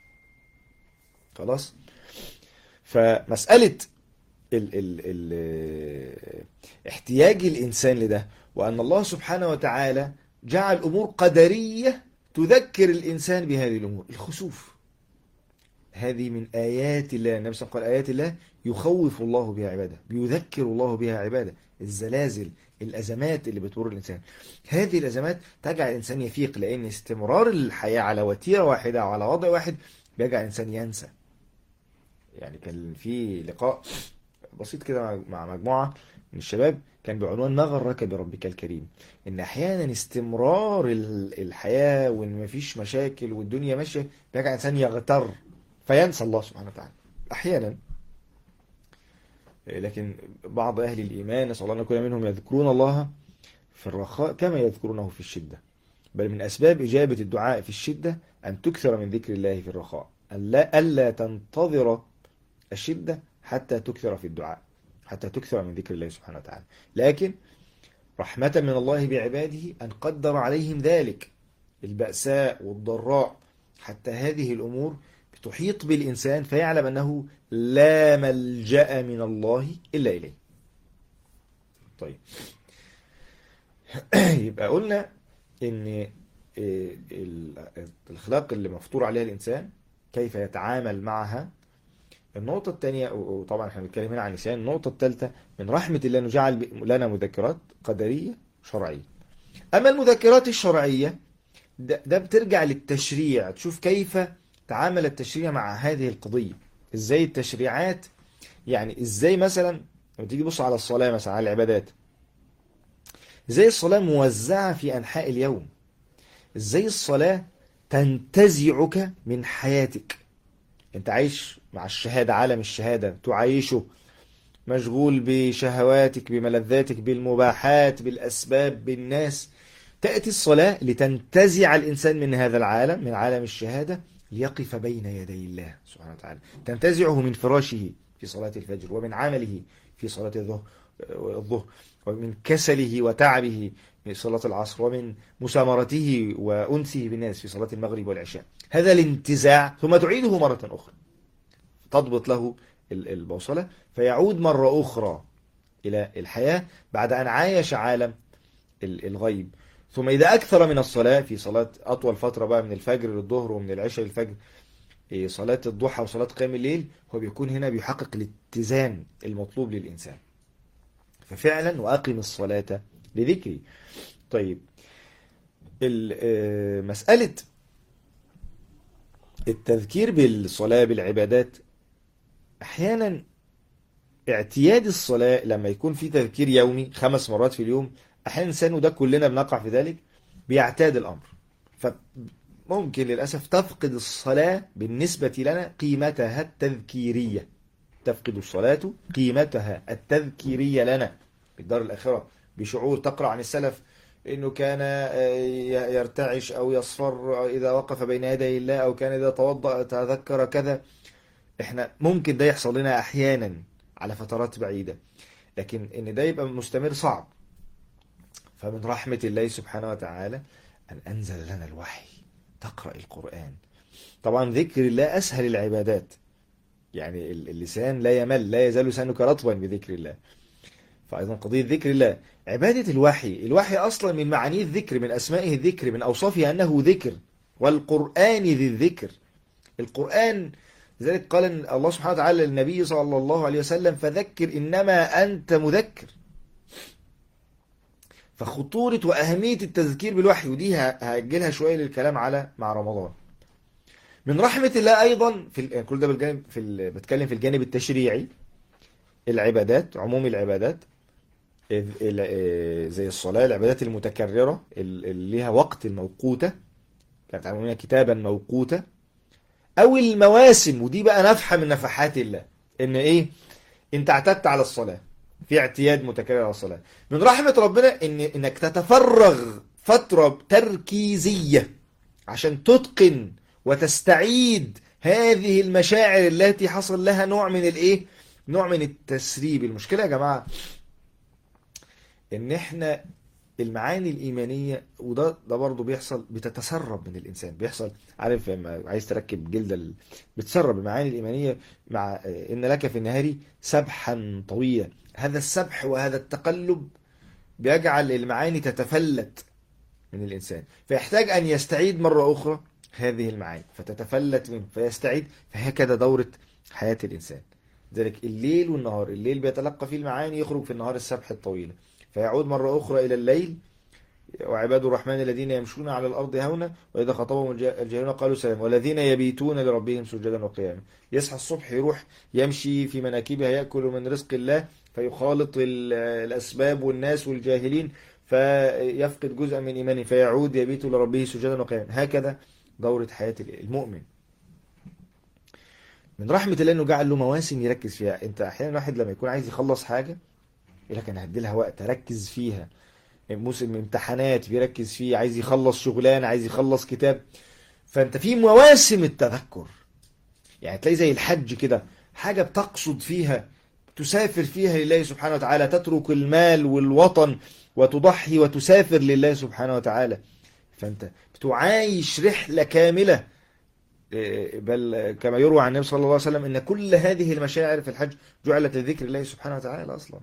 خلاص فمسألة ال ال ال احتياج الإنسان لده وأن الله سبحانه وتعالى جعل أمور قدرية تذكر الإنسان بهذه الأمور الخسوف هذه من آيات الله النبي صلى الله عليه وسلم قال آيات الله يخوف الله بها عباده بيذكر الله بها عباده الزلازل الأزمات اللي بتمر الإنسان هذه الأزمات تجعل الإنسان يفيق لأن استمرار الحياة على وتيرة واحدة أو على وضع واحد بيجعل الإنسان ينسى يعني كان في لقاء بسيط كده مع مجموعة من الشباب كان بعنوان ما غرك بربك الكريم ان احيانا استمرار الحياة وان مفيش مشاكل والدنيا ماشية بيجعل الانسان يغتر فينسى الله سبحانه وتعالى احيانا لكن بعض اهل الايمان نسال الله ان نكون منهم يذكرون الله في الرخاء كما يذكرونه في الشدة بل من اسباب اجابة الدعاء في الشدة ان تكثر من ذكر الله في الرخاء الا الا تنتظر الشدة حتى تكثر في الدعاء حتى تكثر من ذكر الله سبحانه وتعالى لكن رحمة من الله بعباده أن قدر عليهم ذلك البأساء والضراء حتى هذه الأمور بتحيط بالإنسان فيعلم أنه لا ملجأ من الله إلا إليه طيب يبقى قلنا ان الاخلاق اللي مفطور عليها الانسان كيف يتعامل معها النقطة الثانية وطبعا احنا بنتكلم هنا عن نسيان النقطة الثالثة من رحمة الله انه جعل لنا مذكرات قدرية شرعية أما المذكرات الشرعية ده, ده بترجع للتشريع تشوف كيف تعامل التشريع مع هذه القضية ازاي التشريعات يعني ازاي مثلا لما تيجي تبص على الصلاة مثلا على العبادات ازاي الصلاة موزعة في أنحاء اليوم ازاي الصلاة تنتزعك من حياتك انت عايش مع الشهادة عالم الشهادة تعيشه مشغول بشهواتك بملذاتك بالمباحات بالأسباب بالناس تأتي الصلاة لتنتزع الإنسان من هذا العالم من عالم الشهادة ليقف بين يدي الله سبحانه وتعالى تنتزعه من فراشه في صلاة الفجر ومن عمله في صلاة الظهر ومن كسله وتعبه في صلاة العصر ومن مسامرته وأنسه بالناس في صلاة المغرب والعشاء هذا الانتزاع ثم تعيده مرة أخرى تضبط له البوصلة فيعود مرة أخرى إلى الحياة بعد أن عايش عالم الغيب ثم إذا أكثر من الصلاة في صلاة أطول فترة بقى من الفجر للظهر ومن العشاء للفجر صلاة الضحى وصلاة قيام الليل هو بيكون هنا بيحقق الاتزان المطلوب للإنسان ففعلا وأقم الصلاة لذكري طيب مسألة التذكير بالصلاة بالعبادات أحيانا اعتياد الصلاة لما يكون في تذكير يومي خمس مرات في اليوم أحيانا الإنسان وده كلنا بنقع في ذلك بيعتاد الأمر فممكن للأسف تفقد الصلاة بالنسبة لنا قيمتها التذكيرية تفقد الصلاة قيمتها التذكيرية لنا بالدار الآخرة بشعور تقرأ عن السلف انه كان يرتعش او يصفر اذا وقف بين يدي الله او كان اذا توضأ تذكر كذا احنا ممكن ده يحصل لنا احيانا على فترات بعيدة لكن ان ده يبقى مستمر صعب فمن رحمة الله سبحانه وتعالى أن أنزل لنا الوحي تقرأ القرآن طبعا ذكر الله أسهل العبادات يعني اللسان لا يمل لا يزال لسانك رطبا بذكر الله فأيضا قضية ذكر الله عبادة الوحي الوحي أصلا من معانيه الذكر من أسمائه الذكر من أوصافه أنه ذكر والقرآن ذي الذكر القرآن لذلك قال الله سبحانه وتعالى للنبي صلى الله عليه وسلم فذكر إنما أنت مذكر فخطورة وأهمية التذكير بالوحي ودي هأجلها شوية للكلام على مع رمضان من رحمة الله أيضا في ال... كل ده بالجانب في ال... بتكلم في الجانب التشريعي العبادات عموم العبادات زي الصلاة العبادات المتكررة اللي ليها وقت الموقوتة كانت عمومية كتابا موقوتة أو المواسم ودي بقى نفحة من نفحات الله إن إيه أنت اعتدت على الصلاة في اعتياد متكرر على الصلاة من رحمة ربنا إن إنك تتفرغ فترة تركيزية عشان تتقن وتستعيد هذه المشاعر التي حصل لها نوع من الايه نوع من التسريب المشكلة يا جماعة ان احنا المعاني الإيمانية وده ده برضه بيحصل بتتسرب من الإنسان بيحصل عارف لما عايز تركب جلدة ال... بتسرب المعاني الإيمانية مع إن لك في النهار سبحا طويلا هذا السبح وهذا التقلب بيجعل المعاني تتفلت من الإنسان فيحتاج أن يستعيد مرة أخرى هذه المعاني فتتفلت منه فيستعيد فهكذا دورة حياة الإنسان ذلك الليل والنهار الليل بيتلقى فيه المعاني يخرج في النهار السبح الطويلة فيعود مرة أخرى إلى الليل وعباد الرحمن الذين يمشون على الأرض هونا وإذا خطبهم الجاهلون قالوا سلام والذين يبيتون لربهم سجدا وقياما يصحى الصبح يروح يمشي في مناكبها يأكل من رزق الله فيخالط الأسباب والناس والجاهلين فيفقد جزءا من إيمانه فيعود يبيت لربه سجدا وقياما هكذا دورة حياة المؤمن من رحمة الله انه جعل له مواسم يركز فيها انت احيانا الواحد لما يكون عايز يخلص حاجة يقول لك انا هدي لها وقت اركز فيها موسم امتحانات بيركز فيه عايز يخلص شغلانه عايز يخلص كتاب فانت في مواسم التذكر يعني تلاقي زي الحج كده حاجة بتقصد فيها تسافر فيها لله سبحانه وتعالى تترك المال والوطن وتضحي وتسافر لله سبحانه وتعالى فانت بتعايش رحلة كاملة بل كما يروى عن النبي صلى الله عليه وسلم ان كل هذه المشاعر في الحج جعلت لذكر الله سبحانه وتعالى اصلا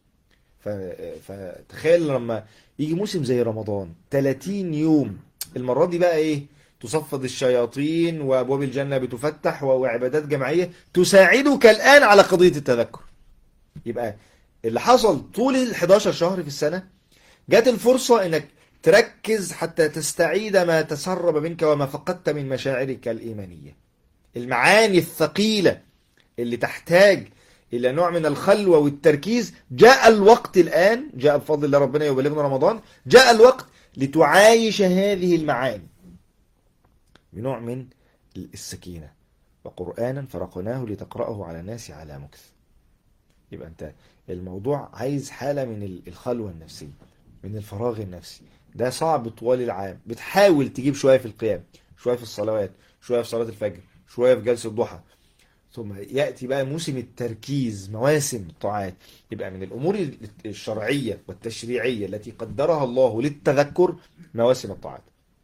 فتخيل لما يجي موسم زي رمضان 30 يوم المرة دي بقى ايه تصفد الشياطين وابواب الجنة بتفتح وعبادات جماعية تساعدك الان على قضية التذكر يبقى اللي حصل طول ال 11 شهر في السنة جات الفرصة انك تركز حتى تستعيد ما تسرب منك وما فقدت من مشاعرك الإيمانية المعاني الثقيلة اللي تحتاج إلى نوع من الخلوة والتركيز جاء الوقت الآن جاء بفضل الله ربنا يبلغنا رمضان جاء الوقت لتعايش هذه المعاني بنوع من السكينة وقرآنا فرقناه لتقرأه على الناس على مكث يبقى أنت الموضوع عايز حالة من الخلوة النفسية من الفراغ النفسي ده صعب طوال العام بتحاول تجيب شوية في القيام شوية في الصلوات شوية في صلاة الفجر شوية في جلسة الضحى ثم يأتي بقى موسم التركيز مواسم الطاعات يبقى من الأمور الشرعية والتشريعية التي قدرها الله للتذكر مواسم الطاعات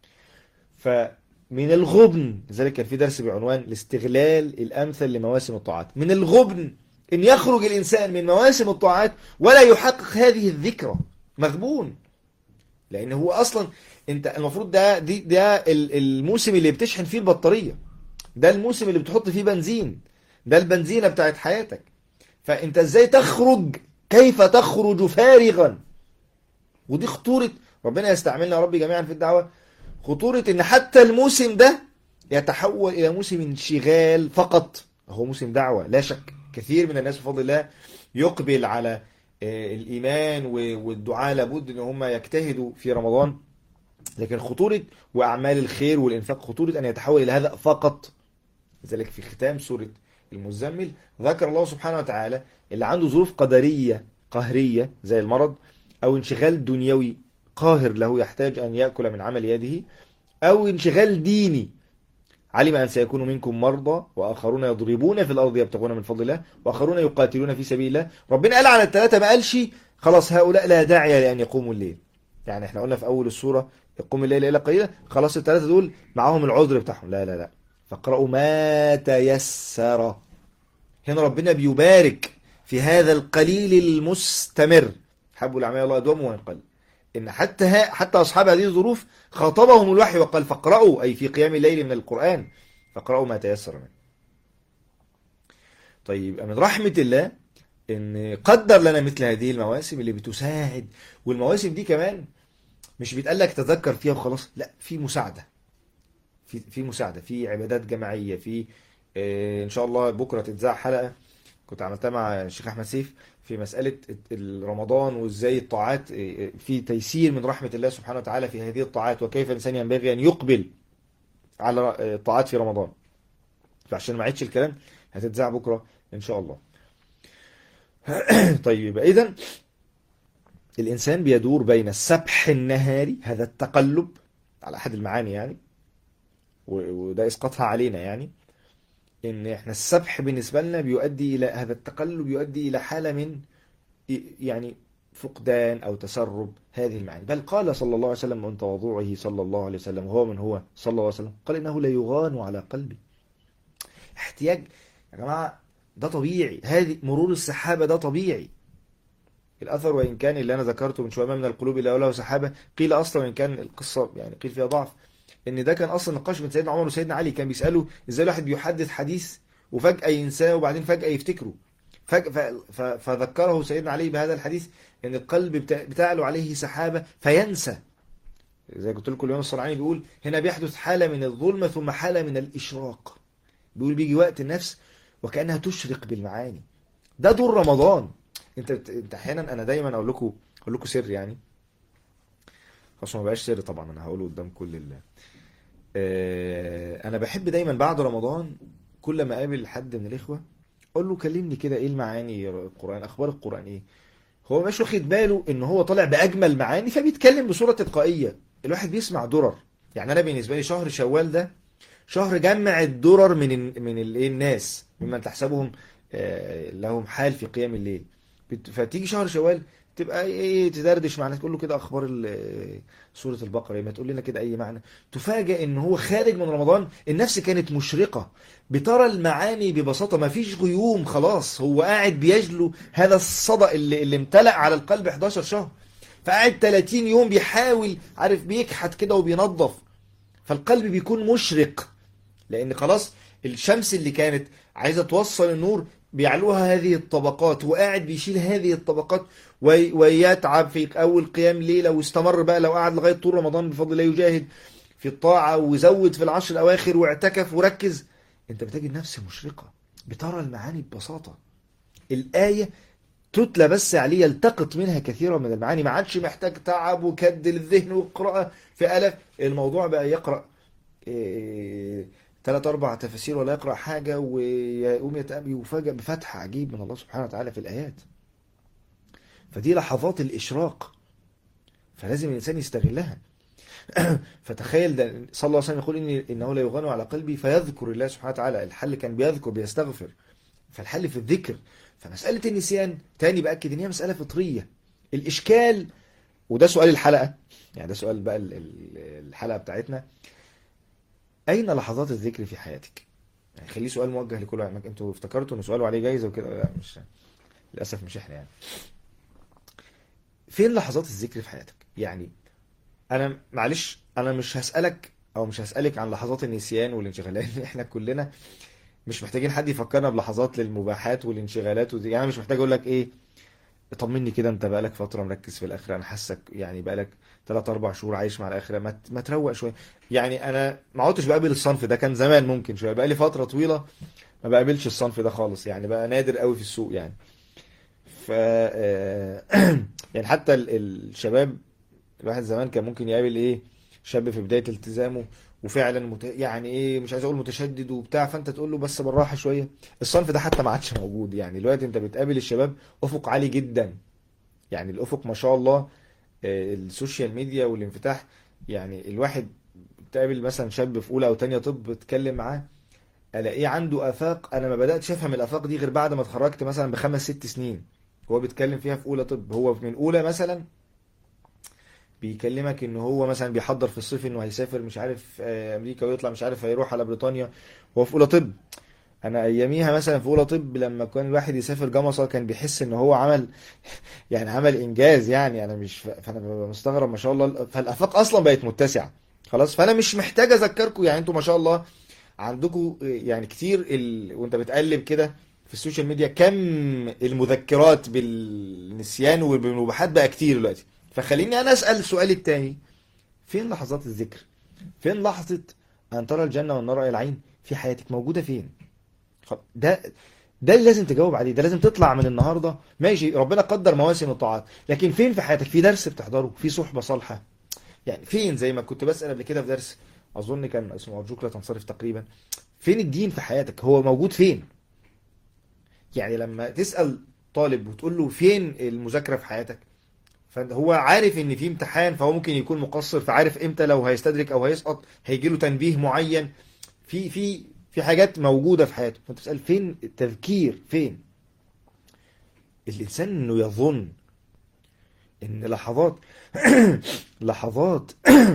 فمن الغبن لذلك كان في درس بعنوان الاستغلال الأمثل لمواسم الطاعات من الغبن ان يخرج الإنسان من مواسم الطاعات ولا يحقق هذه الذكرى مغبون لان هو اصلا انت المفروض ده دي ده الموسم اللي بتشحن فيه البطاريه ده الموسم اللي بتحط فيه بنزين ده البنزينه بتاعت حياتك فانت ازاي تخرج كيف تخرج فارغا ودي خطوره ربنا يستعملنا يا رب جميعا في الدعوه خطوره ان حتى الموسم ده يتحول الى موسم انشغال فقط هو موسم دعوه لا شك كثير من الناس بفضل الله يقبل على الإيمان والدعاء لابد ان هم يجتهدوا في رمضان لكن خطورة وأعمال الخير والإنفاق خطورة أن يتحول إلى هذا فقط لذلك في ختام سورة المزمل ذكر الله سبحانه وتعالى اللي عنده ظروف قدرية قهرية زي المرض أو انشغال دنيوي قاهر له يحتاج أن يأكل من عمل يده أو انشغال ديني علم أن سيكون منكم مرضى وآخرون يضربون في الأرض يبتغون من فضل الله وآخرون يقاتلون في سبيل الله ربنا قال على الثلاثة ما قالش خلاص هؤلاء لا داعي لأن يقوموا الليل يعني احنا قلنا في اول السوره قم الليل الا قليلا خلاص الثلاثه دول معاهم العذر بتاعهم لا لا لا فاقرأوا ما تيسر هنا ربنا بيبارك في هذا القليل المستمر حبوا الاعمال الله يدوم وان قل ان حتى ها حتى اصحاب هذه الظروف خاطبهم الوحي وقال فاقرأوا اي في قيام الليل من القرآن فاقرأوا ما تيسر منه طيب من رحمة الله ان قدر لنا مثل هذه المواسم اللي بتساعد والمواسم دي كمان مش بيتقال لك تذكر فيها وخلاص لا في مساعدة في في مساعدة في عبادات جماعية في آه، ان شاء الله بكرة تتذاع حلقة كنت عملتها مع الشيخ احمد سيف في مسألة رمضان وازاي الطاعات آه، في تيسير من رحمة الله سبحانه وتعالى في هذه الطاعات وكيف الانسان ينبغي ان يقبل على آه، الطاعات في رمضان فعشان ما عيدش الكلام هتتذاع بكرة ان شاء الله طيب اذا الانسان بيدور بين السبح النهاري هذا التقلب على احد المعاني يعني و- وده اسقاطها علينا يعني ان احنا السبح بالنسبه لنا بيؤدي الى هذا التقلب يؤدي الى حاله من يعني فقدان او تسرب هذه المعاني بل قال صلى الله عليه وسلم من تواضعه صلى الله عليه وسلم وهو من هو صلى الله عليه وسلم قال انه لا يغان على قلبي احتياج يا جماعه ده طبيعي هذه مرور السحابه ده طبيعي الاثر وان كان اللي انا ذكرته من شويه ما من القلوب الا وله سحابه قيل اصلا وان كان القصه يعني قيل فيها ضعف ان ده كان اصلا نقاش بين سيدنا عمر وسيدنا علي كان بيسالوا ازاي الواحد بيحدث حديث وفجاه ينساه وبعدين فجاه يفتكره فج... ف... ف... فذكره سيدنا علي بهذا الحديث ان القلب بتا... بتعلو عليه سحابه فينسى زي قلت لكم اليوم الصنعاني بيقول هنا بيحدث حاله من الظلمه ثم حاله من الاشراق بيقول بيجي وقت النفس وكانها تشرق بالمعاني ده دور رمضان انت بت- انت احيانا انا دايما اقول لكم اقول لكم سر يعني خلاص ما بقاش سر طبعا انا هقوله قدام كل ال آه، انا بحب دايما بعد رمضان كل ما اقابل حد من الاخوه اقول له كلمني كده ايه المعاني القران اخبار القران ايه هو مش واخد باله ان هو طالع باجمل معاني فبيتكلم بصوره تلقائيه الواحد بيسمع درر يعني انا بالنسبه لي شهر شوال ده شهر جمع الدرر من ال- من الايه الناس ممن تحسبهم آه، لهم حال في قيام الليل بت- فتيجي شهر شوال تبقى ايه تدردش مع الناس تقول له كده اخبار ال- سوره البقره إيه، ما تقول لنا كده اي معنى تفاجئ ان هو خارج من رمضان النفس كانت مشرقه بترى المعاني ببساطه ما فيش غيوم خلاص هو قاعد بيجلو هذا الصدى اللي, اللي امتلأ على القلب 11 شهر فقاعد 30 يوم بيحاول عارف بيكحت كده وبينظف فالقلب بيكون مشرق لان خلاص الشمس اللي كانت عايزه توصل النور بيعلوها هذه الطبقات وقاعد بيشيل هذه الطبقات وي- ويتعب في اول قيام ليله واستمر بقى لو قعد لغايه طول رمضان بفضل الله يجاهد في الطاعه وزود في العشر الاواخر واعتكف وركز انت بتجد نفس مشرقه بترى المعاني ببساطه الايه تتلى بس عليه يلتقط منها كثيرا من المعاني ما عادش محتاج تعب وكد للذهن وقراءة في ألف الموضوع بقى يقرأ إيه، ثلاث أربع تفاسير ولا يقرأ حاجة ويقوم يتأمل ويفاجأ بفتح عجيب من الله سبحانه وتعالى في الآيات فدي لحظات الإشراق فلازم الإنسان يستغلها فتخيل ده صلى الله عليه وسلم يقول إني إنه لا يغنى على قلبي فيذكر الله سبحانه وتعالى الحل كان بيذكر بيستغفر فالحل في الذكر فمسألة النسيان تاني بأكد إن هي مسألة فطرية الإشكال وده سؤال الحلقة يعني ده سؤال بقى ال- ال- الحلقة بتاعتنا أين لحظات الذكر في حياتك؟ يعني خليه سؤال موجه لكل واحد انتوا افتكرتوا ان سؤاله عليه جايزة وكده لا مش للأسف مش احنا يعني فين لحظات الذكر في حياتك؟ يعني أنا معلش أنا مش هسألك أو مش هسألك عن لحظات النسيان والانشغال لأن احنا كلنا مش محتاجين حد يفكرنا بلحظات للمباحات والانشغالات ودي يعني أنا مش محتاج اقول لك ايه طمني كده انت بقالك فتره مركز في الاخره انا حاسك يعني بقالك 3 4 شهور عايش مع الاخره ما ت- ما تروق شويه يعني انا ما عدتش بقابل الصنف ده كان زمان ممكن شويه بقالي فتره طويله ما بقابلش الصنف ده خالص يعني بقى نادر قوي في السوق يعني ف آه، يعني حتى ال- الشباب الواحد زمان كان ممكن يقابل ايه شاب في بدايه التزامه وفعلا مت... يعني ايه مش عايز اقول متشدد وبتاع فانت تقول له بس بالراحه شويه الصنف ده حتى ما عادش موجود يعني دلوقتي انت بتقابل الشباب افق عالي جدا يعني الافق ما شاء الله آه، السوشيال ميديا والانفتاح يعني الواحد تقابل مثلا شاب في اولى او تانية طب تتكلم معاه الاقيه عنده افاق انا ما بداتش افهم الافاق دي غير بعد ما اتخرجت مثلا بخمس ست سنين هو بيتكلم فيها في اولى طب هو من اولى مثلا بيكلمك ان هو مثلا بيحضر في الصيف انه هيسافر مش عارف آه، امريكا ويطلع مش عارف هيروح على بريطانيا هو في اولى طب انا اياميها مثلا في اولى طب لما كان الواحد يسافر جمصة كان بيحس ان هو عمل يعني عمل انجاز يعني انا مش فانا ببقى مستغرب ما شاء الله فالافاق اصلا بقت متسعه خلاص فانا مش محتاج اذكركم يعني انتوا ما شاء الله عندكم يعني كتير ال... وانت بتقلب كده في السوشيال ميديا كم المذكرات بالنسيان وبالمباحات بقى كتير دلوقتي فخليني انا اسال السؤال التاني فين لحظات الذكر فين لحظه ان ترى الجنه والنار الى العين في حياتك موجوده فين خ- ده ده اللي لازم تجاوب عليه ده لازم تطلع من النهارده ماشي ربنا قدر مواسم الطاعات لكن فين في حياتك في درس بتحضره في صحبه صالحه يعني فين زي ما كنت بسال قبل كده في درس اظن كان اسمه ارجوك لا تنصرف تقريبا فين الدين في حياتك هو موجود فين يعني لما تسال طالب وتقول له فين المذاكره في حياتك فهو عارف ان في امتحان فهو ممكن يكون مقصر فعارف امتى لو هيستدرك او هيسقط هيجي له تنبيه معين في في في حاجات موجوده في حياته فانت تسال فين التذكير فين الانسان انه يظن ان لحظات لحظات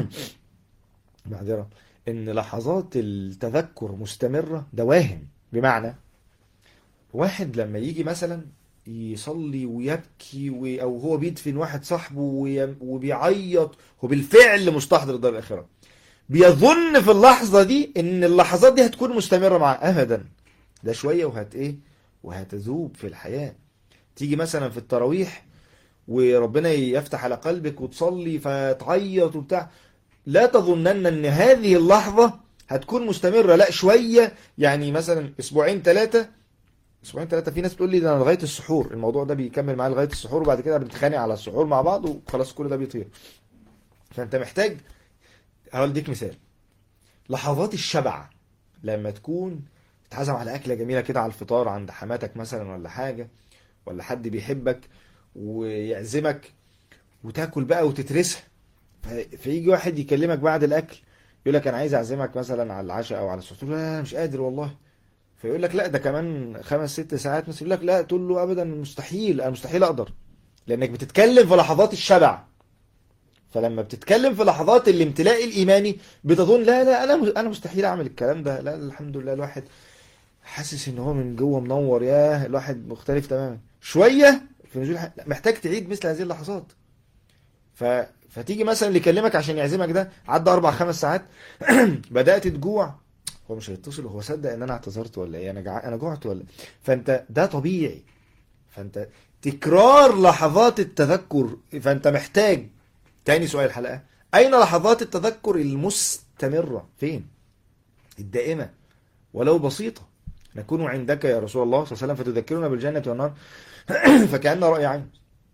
معذره ان لحظات التذكر مستمره ده واهم بمعنى واحد لما يجي مثلا يصلي ويبكي و... او هو بيدفن واحد صاحبه وي... وبيعيط وبالفعل مستحضر الدار الاخره بيظن في اللحظه دي ان اللحظات دي هتكون مستمره معاه ابدا ده شويه وهت ايه وهتذوب في الحياه تيجي مثلا في التراويح وربنا يفتح على قلبك وتصلي فتعيط وبتاع لا تظنن ان هذه اللحظه هتكون مستمره لا شويه يعني مثلا اسبوعين ثلاثه اسبوعين ثلاثه في ناس بتقول لي ده انا لغايه السحور الموضوع ده بيكمل معايا لغايه السحور وبعد كده بنتخانق على السحور مع بعض وخلاص كل ده بيطير فانت محتاج هقول اديك مثال لحظات الشبع لما تكون تتعزم على اكله جميله كده على الفطار عند حماتك مثلا ولا حاجه ولا حد بيحبك ويعزمك وتاكل بقى وتترسها ف- فيجي واحد يكلمك بعد الاكل يقول لك انا عايز اعزمك مثلا على العشاء او على السحور تقول له لا أنا مش قادر والله فيقول لك لا ده كمان خمس ست ساعات مثلا يقول لك لا تقول له ابدا مستحيل انا مستحيل اقدر لانك بتتكلم في لحظات الشبع فلما بتتكلم في لحظات الامتلاء الايماني بتظن لا لا انا انا مستحيل اعمل الكلام ده لا الحمد لله الواحد حاسس ان هو من جوه منور ياه الواحد مختلف تماما شويه في نزول الح- لا، محتاج تعيد مثل هذه اللحظات ف... فتيجي مثلا اللي يكلمك عشان يعزمك ده عدى اربع خمس ساعات بدات تجوع هو مش هيتصل هو صدق ان انا اعتذرت ولا ايه انا جع... انا جوعت ولا فانت ده طبيعي فانت تكرار لحظات التذكر فانت محتاج تاني سؤال الحلقه اين لحظات التذكر المستمره فين الدائمه ولو بسيطه نكون عندك يا رسول الله صلى الله عليه وسلم فتذكرنا بالجنه والنار فكأن رأي عين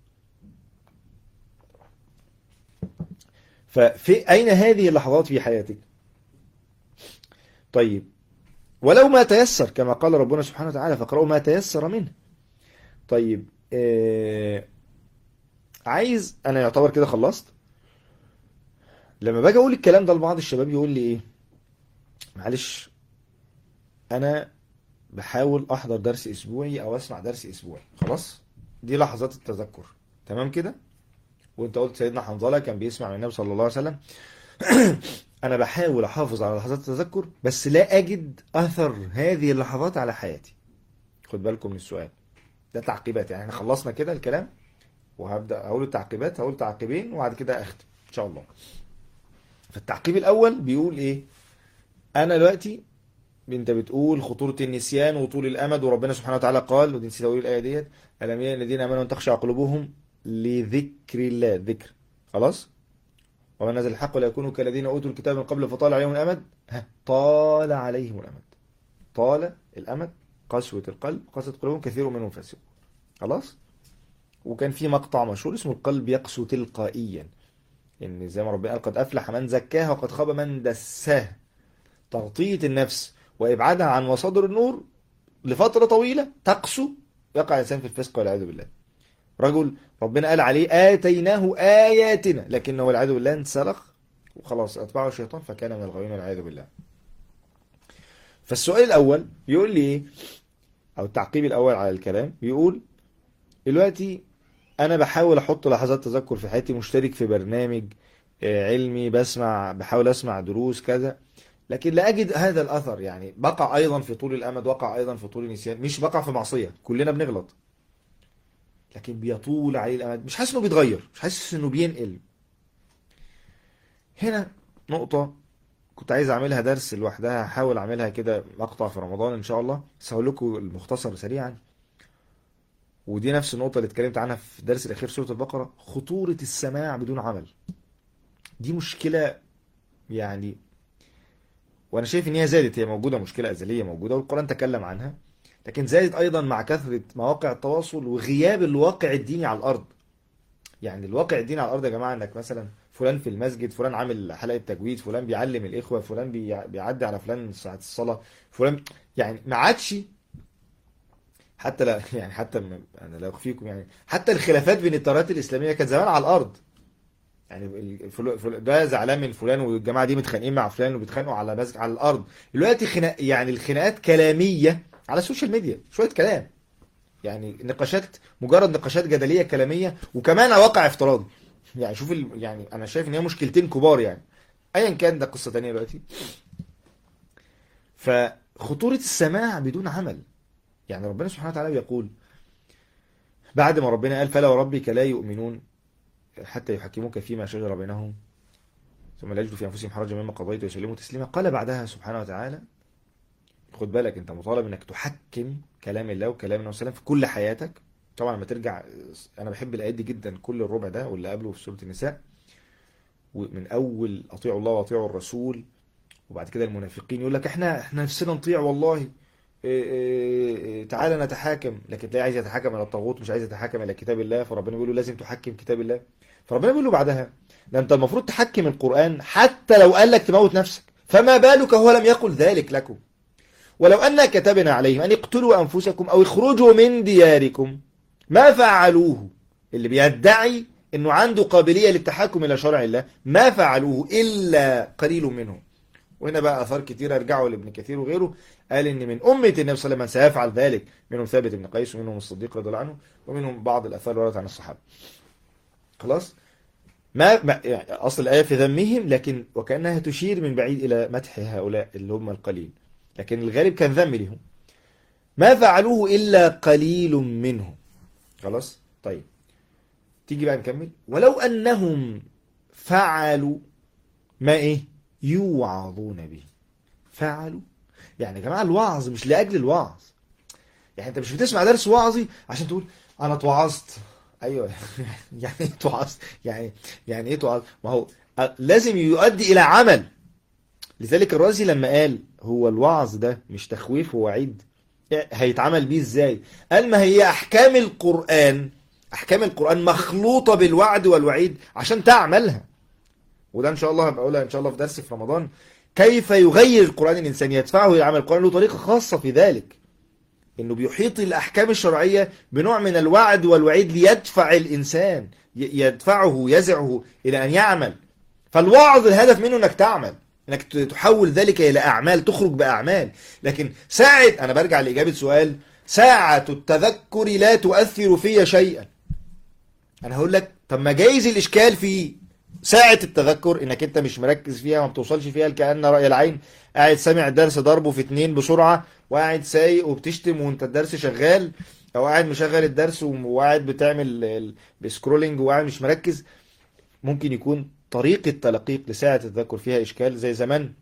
ففي أين هذه اللحظات في حياتك طيب ولو ما تيسر كما قال ربنا سبحانه وتعالى فاقرأوا ما تيسر منه طيب آه عايز أنا يعتبر كده خلصت لما باجي أقول الكلام ده لبعض الشباب يقول لي إيه معلش أنا بحاول أحضر درس أسبوعي أو أسمع درس أسبوعي خلاص دي لحظات التذكر تمام كده وانت قلت سيدنا حنظلة كان بيسمع من النبي صلى الله عليه وسلم انا بحاول احافظ على لحظات التذكر بس لا اجد اثر هذه اللحظات على حياتي خد بالكم من السؤال ده تعقيبات يعني احنا خلصنا كده الكلام وهبدا اقول التعقيبات هقول تعقيبين وبعد كده اختم ان شاء الله فالتعقيب الاول بيقول ايه انا دلوقتي انت بتقول خطورة النسيان وطول الامد وربنا سبحانه وتعالى قال ودي نسيت اقول الايه ديت الم يأن الذين امنوا ان تخشع قلوبهم لذكر الله ذكر خلاص ومن نزل الحق ولا يكونوا كالذين اوتوا الكتاب من قبل فطال عليهم الامد ها طال عليهم الامد طال الامد قسوة القلب قسوة قلوبهم كثير منهم فاسق خلاص وكان في مقطع مشهور اسمه القلب يقسو تلقائيا ان زي ما ربنا قال قد افلح من زكاها وقد خاب من دساها تغطية النفس وابعادها عن مصادر النور لفترة طويلة تقسو يقع الانسان في الفسق والعياذ بالله رجل ربنا قال عليه آتيناه آياتنا لكنه والعياذ بالله انسلخ وخلاص أتبعه الشيطان فكان من الغاوين والعياذ بالله فالسؤال الأول يقول لي إيه أو التعقيب الأول على الكلام بيقول دلوقتي انا بحاول احط لحظات تذكر في حياتي مشترك في برنامج آه، علمي بسمع بحاول اسمع دروس كذا لكن لا اجد هذا الاثر يعني بقع ايضا في طول الامد وقع ايضا في طول النسيان مش بقع في معصية كلنا بنغلط لكن بيطول عليه الامد مش حاسس انه بيتغير مش حاسس انه بينقل هنا نقطة كنت عايز اعملها درس لوحدها هحاول اعملها كده مقطع في رمضان ان شاء الله بس هقول لكم المختصر سريعا ودي نفس النقطة اللي اتكلمت عنها في الدرس الأخير في سورة البقرة خطورة السماع بدون عمل دي مشكلة يعني وأنا شايف إن هي زادت هي موجودة مشكلة أزلية موجودة والقرآن تكلم عنها لكن زادت أيضا مع كثرة مواقع التواصل وغياب الواقع الديني على الأرض يعني الواقع الديني على الأرض يا جماعة إنك مثلا فلان في المسجد فلان عامل حلقة تجويد فلان بيعلم الإخوة فلان بيع- بيعدي على فلان ساعة الصلاة فلان يعني ما عادش حتى لا يعني حتى م- انا لا اخفيكم يعني حتى الخلافات بين التيارات الاسلاميه كانت زمان على الارض يعني الفل- فل- ده زعلان من فلان والجماعه دي متخانقين مع فلان وبيتخانقوا على مسجد على الارض دلوقتي خناق يعني الخناقات كلاميه على السوشيال ميديا شويه كلام يعني نقاشات مجرد نقاشات جدليه كلاميه وكمان على واقع افتراضي يعني شوف ال... يعني انا شايف ان هي مشكلتين كبار يعني ايا كان ده قصه تانيه دلوقتي فخطوره السماع بدون عمل يعني ربنا سبحانه وتعالى بيقول بعد ما ربنا قال فلا وربك لا يؤمنون حتى يحكموك فيما شجر بينهم ثم لا يجدوا في انفسهم حرجا مما قضيت ويسلموا تسليما قال بعدها سبحانه وتعالى خد بالك انت مطالب انك تحكم كلام الله وكلام النبي صلى الله عليه وسلم في كل حياتك طبعا لما ترجع انا بحب الايات دي جدا كل الربع ده واللي قبله في سوره النساء ومن اول اطيعوا الله واطيعوا الرسول وبعد كده المنافقين يقول لك احنا احنا نفسنا نطيع والله إيه إيه إيه تعالى نتحاكم لكن تلاقي عايز يتحاكم الى الطاغوت مش عايز يتحاكم الى كتاب الله فربنا بيقول له لازم تحكم كتاب الله فربنا بيقول له بعدها ده انت المفروض تحكم القرآن حتى لو قال لك تموت نفسك فما بالك هو لم يقل ذلك لكم ولو أن كتبنا عليهم أن اقتلوا أنفسكم أو اخرجوا من دياركم ما فعلوه اللي بيدعي أنه عنده قابلية للتحكم إلى شرع الله ما فعلوه إلا قليل منهم وهنا بقى أثار كتيرة ارجعوا لابن كثير وغيره قال إن من أمة النبي صلى الله عليه وسلم من سيفعل ذلك منهم ثابت بن قيس ومنهم الصديق رضي الله عنه ومنهم بعض الأثار وردت عن الصحابة خلاص ما ما- يعني أصل الآية في ذمهم لكن وكأنها تشير من بعيد إلى مدح هؤلاء اللي هم القليل لكن الغالب كان ذم لهم ما فعلوه إلا قليل منهم خلاص طيب تيجي بقى نكمل ولو أنهم فعلوا ما إيه يوعظون به فعلوا يعني يا جماعة الوعظ مش لأجل الوعظ يعني أنت مش بتسمع درس وعظي عشان تقول أنا اتوعظت أيوه يعني إيه اتوعظت يعني يعني إيه اتوعظت ما هو لازم يؤدي إلى عمل لذلك الرازي لما قال هو الوعظ ده مش تخويف ووعيد هيتعمل بيه ازاي قال ما هي احكام القرآن احكام القرآن مخلوطة بالوعد والوعيد عشان تعملها وده ان شاء الله هبقى اقولها ان شاء الله في درس في رمضان كيف يغير القرآن الانسان يدفعه الى عمل القرآن له طريقة خاصة في ذلك انه بيحيط الاحكام الشرعية بنوع من الوعد والوعيد ليدفع الانسان ي- يدفعه يزعه الى ان يعمل فالوعظ الهدف منه انك تعمل انك ت- تحول ذلك الى اعمال تخرج باعمال لكن ساعة انا برجع لاجابة سؤال ساعة التذكر لا تؤثر في شيئا انا هقول لك طب ما جايز الاشكال في ساعة التذكر انك انت مش مركز فيها ما بتوصلش فيها كأن رأي العين قاعد سامع الدرس ضربه في اتنين بسرعة وقاعد سايق وبتشتم وانت الدرس شغال او قاعد مشغل الدرس وقاعد بتعمل ال- بسكرولينج وقاعد مش مركز ممكن يكون طريقة تلقيك لساعة التذكر فيها إشكال زي زمان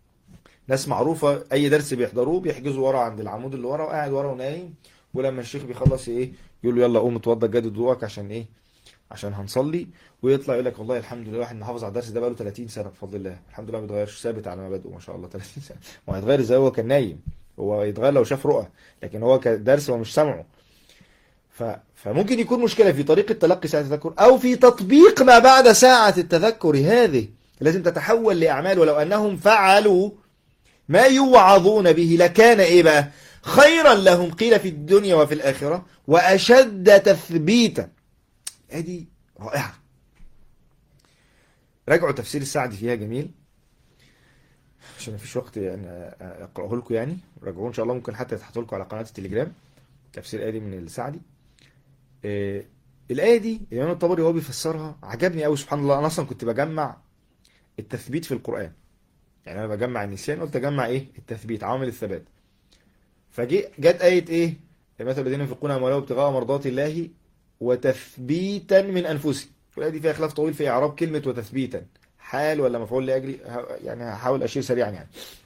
ناس معروفة أي درس بيحضروه بيحجزوا ورا عند العمود اللي ورا وقاعد ورا ونايم ولما الشيخ بيخلص إيه يقول له يلا قوم اتوضى جدد وضوءك عشان إيه عشان هنصلي ويطلع يقول لك والله الحمد لله واحد محافظ على الدرس ده بقاله 30 سنة بفضل الله الحمد لله ما بيتغيرش ثابت على مبادئه ما شاء الله 30 سنة ما هيتغير ازاي هو كان نايم هو يتغير لو شاف رؤى لكن هو كدرس هو مش سامعه ف... فممكن يكون مشكلة في طريقة تلقي ساعة التذكر أو في تطبيق ما بعد ساعة التذكر هذه لازم تتحول لأعمال ولو أنهم فعلوا ما يوعظون به لكان إيه بقى خيرا لهم قيل في الدنيا وفي الآخرة وأشد تثبيتا هذه رائعة راجعوا تفسير السعدي فيها جميل عشان مفيش وقت يعني أقرأه لكم يعني راجعوه إن شاء الله ممكن حتى يتحط لكم على قناة التليجرام تفسير آدي من السعدي إيه، الآية دي الإمام الطبري وهو بيفسرها عجبني قوي سبحان الله أنا أصلا كنت بجمع التثبيت في القرآن يعني أنا بجمع النسيان قلت أجمع إيه التثبيت عوامل الثبات فجي جت آية إيه مثل الذين ينفقون أموالهم ابتغاء مرضات الله وتثبيتا من أنفسهم والآية دي فيها خلاف طويل في إعراب كلمة وتثبيتا حال ولا مفعول لأجلي ه- يعني هحاول أشير سريعا يعني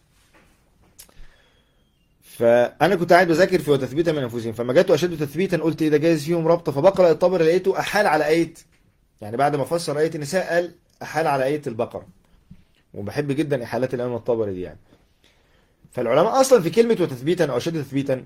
فانا كنت قاعد بذاكر في وتثبيتا من انفسهم فما جت اشد تثبيتا قلت ايه ده جايز فيهم ربطه فبقرا الطبري لقيته احال على ايه يعني بعد ما فسر ايه النساء قال احال على ايه البقره وبحب جدا احالات الامام الطبري دي يعني فالعلماء اصلا في كلمه وتثبيتا او اشد تثبيتا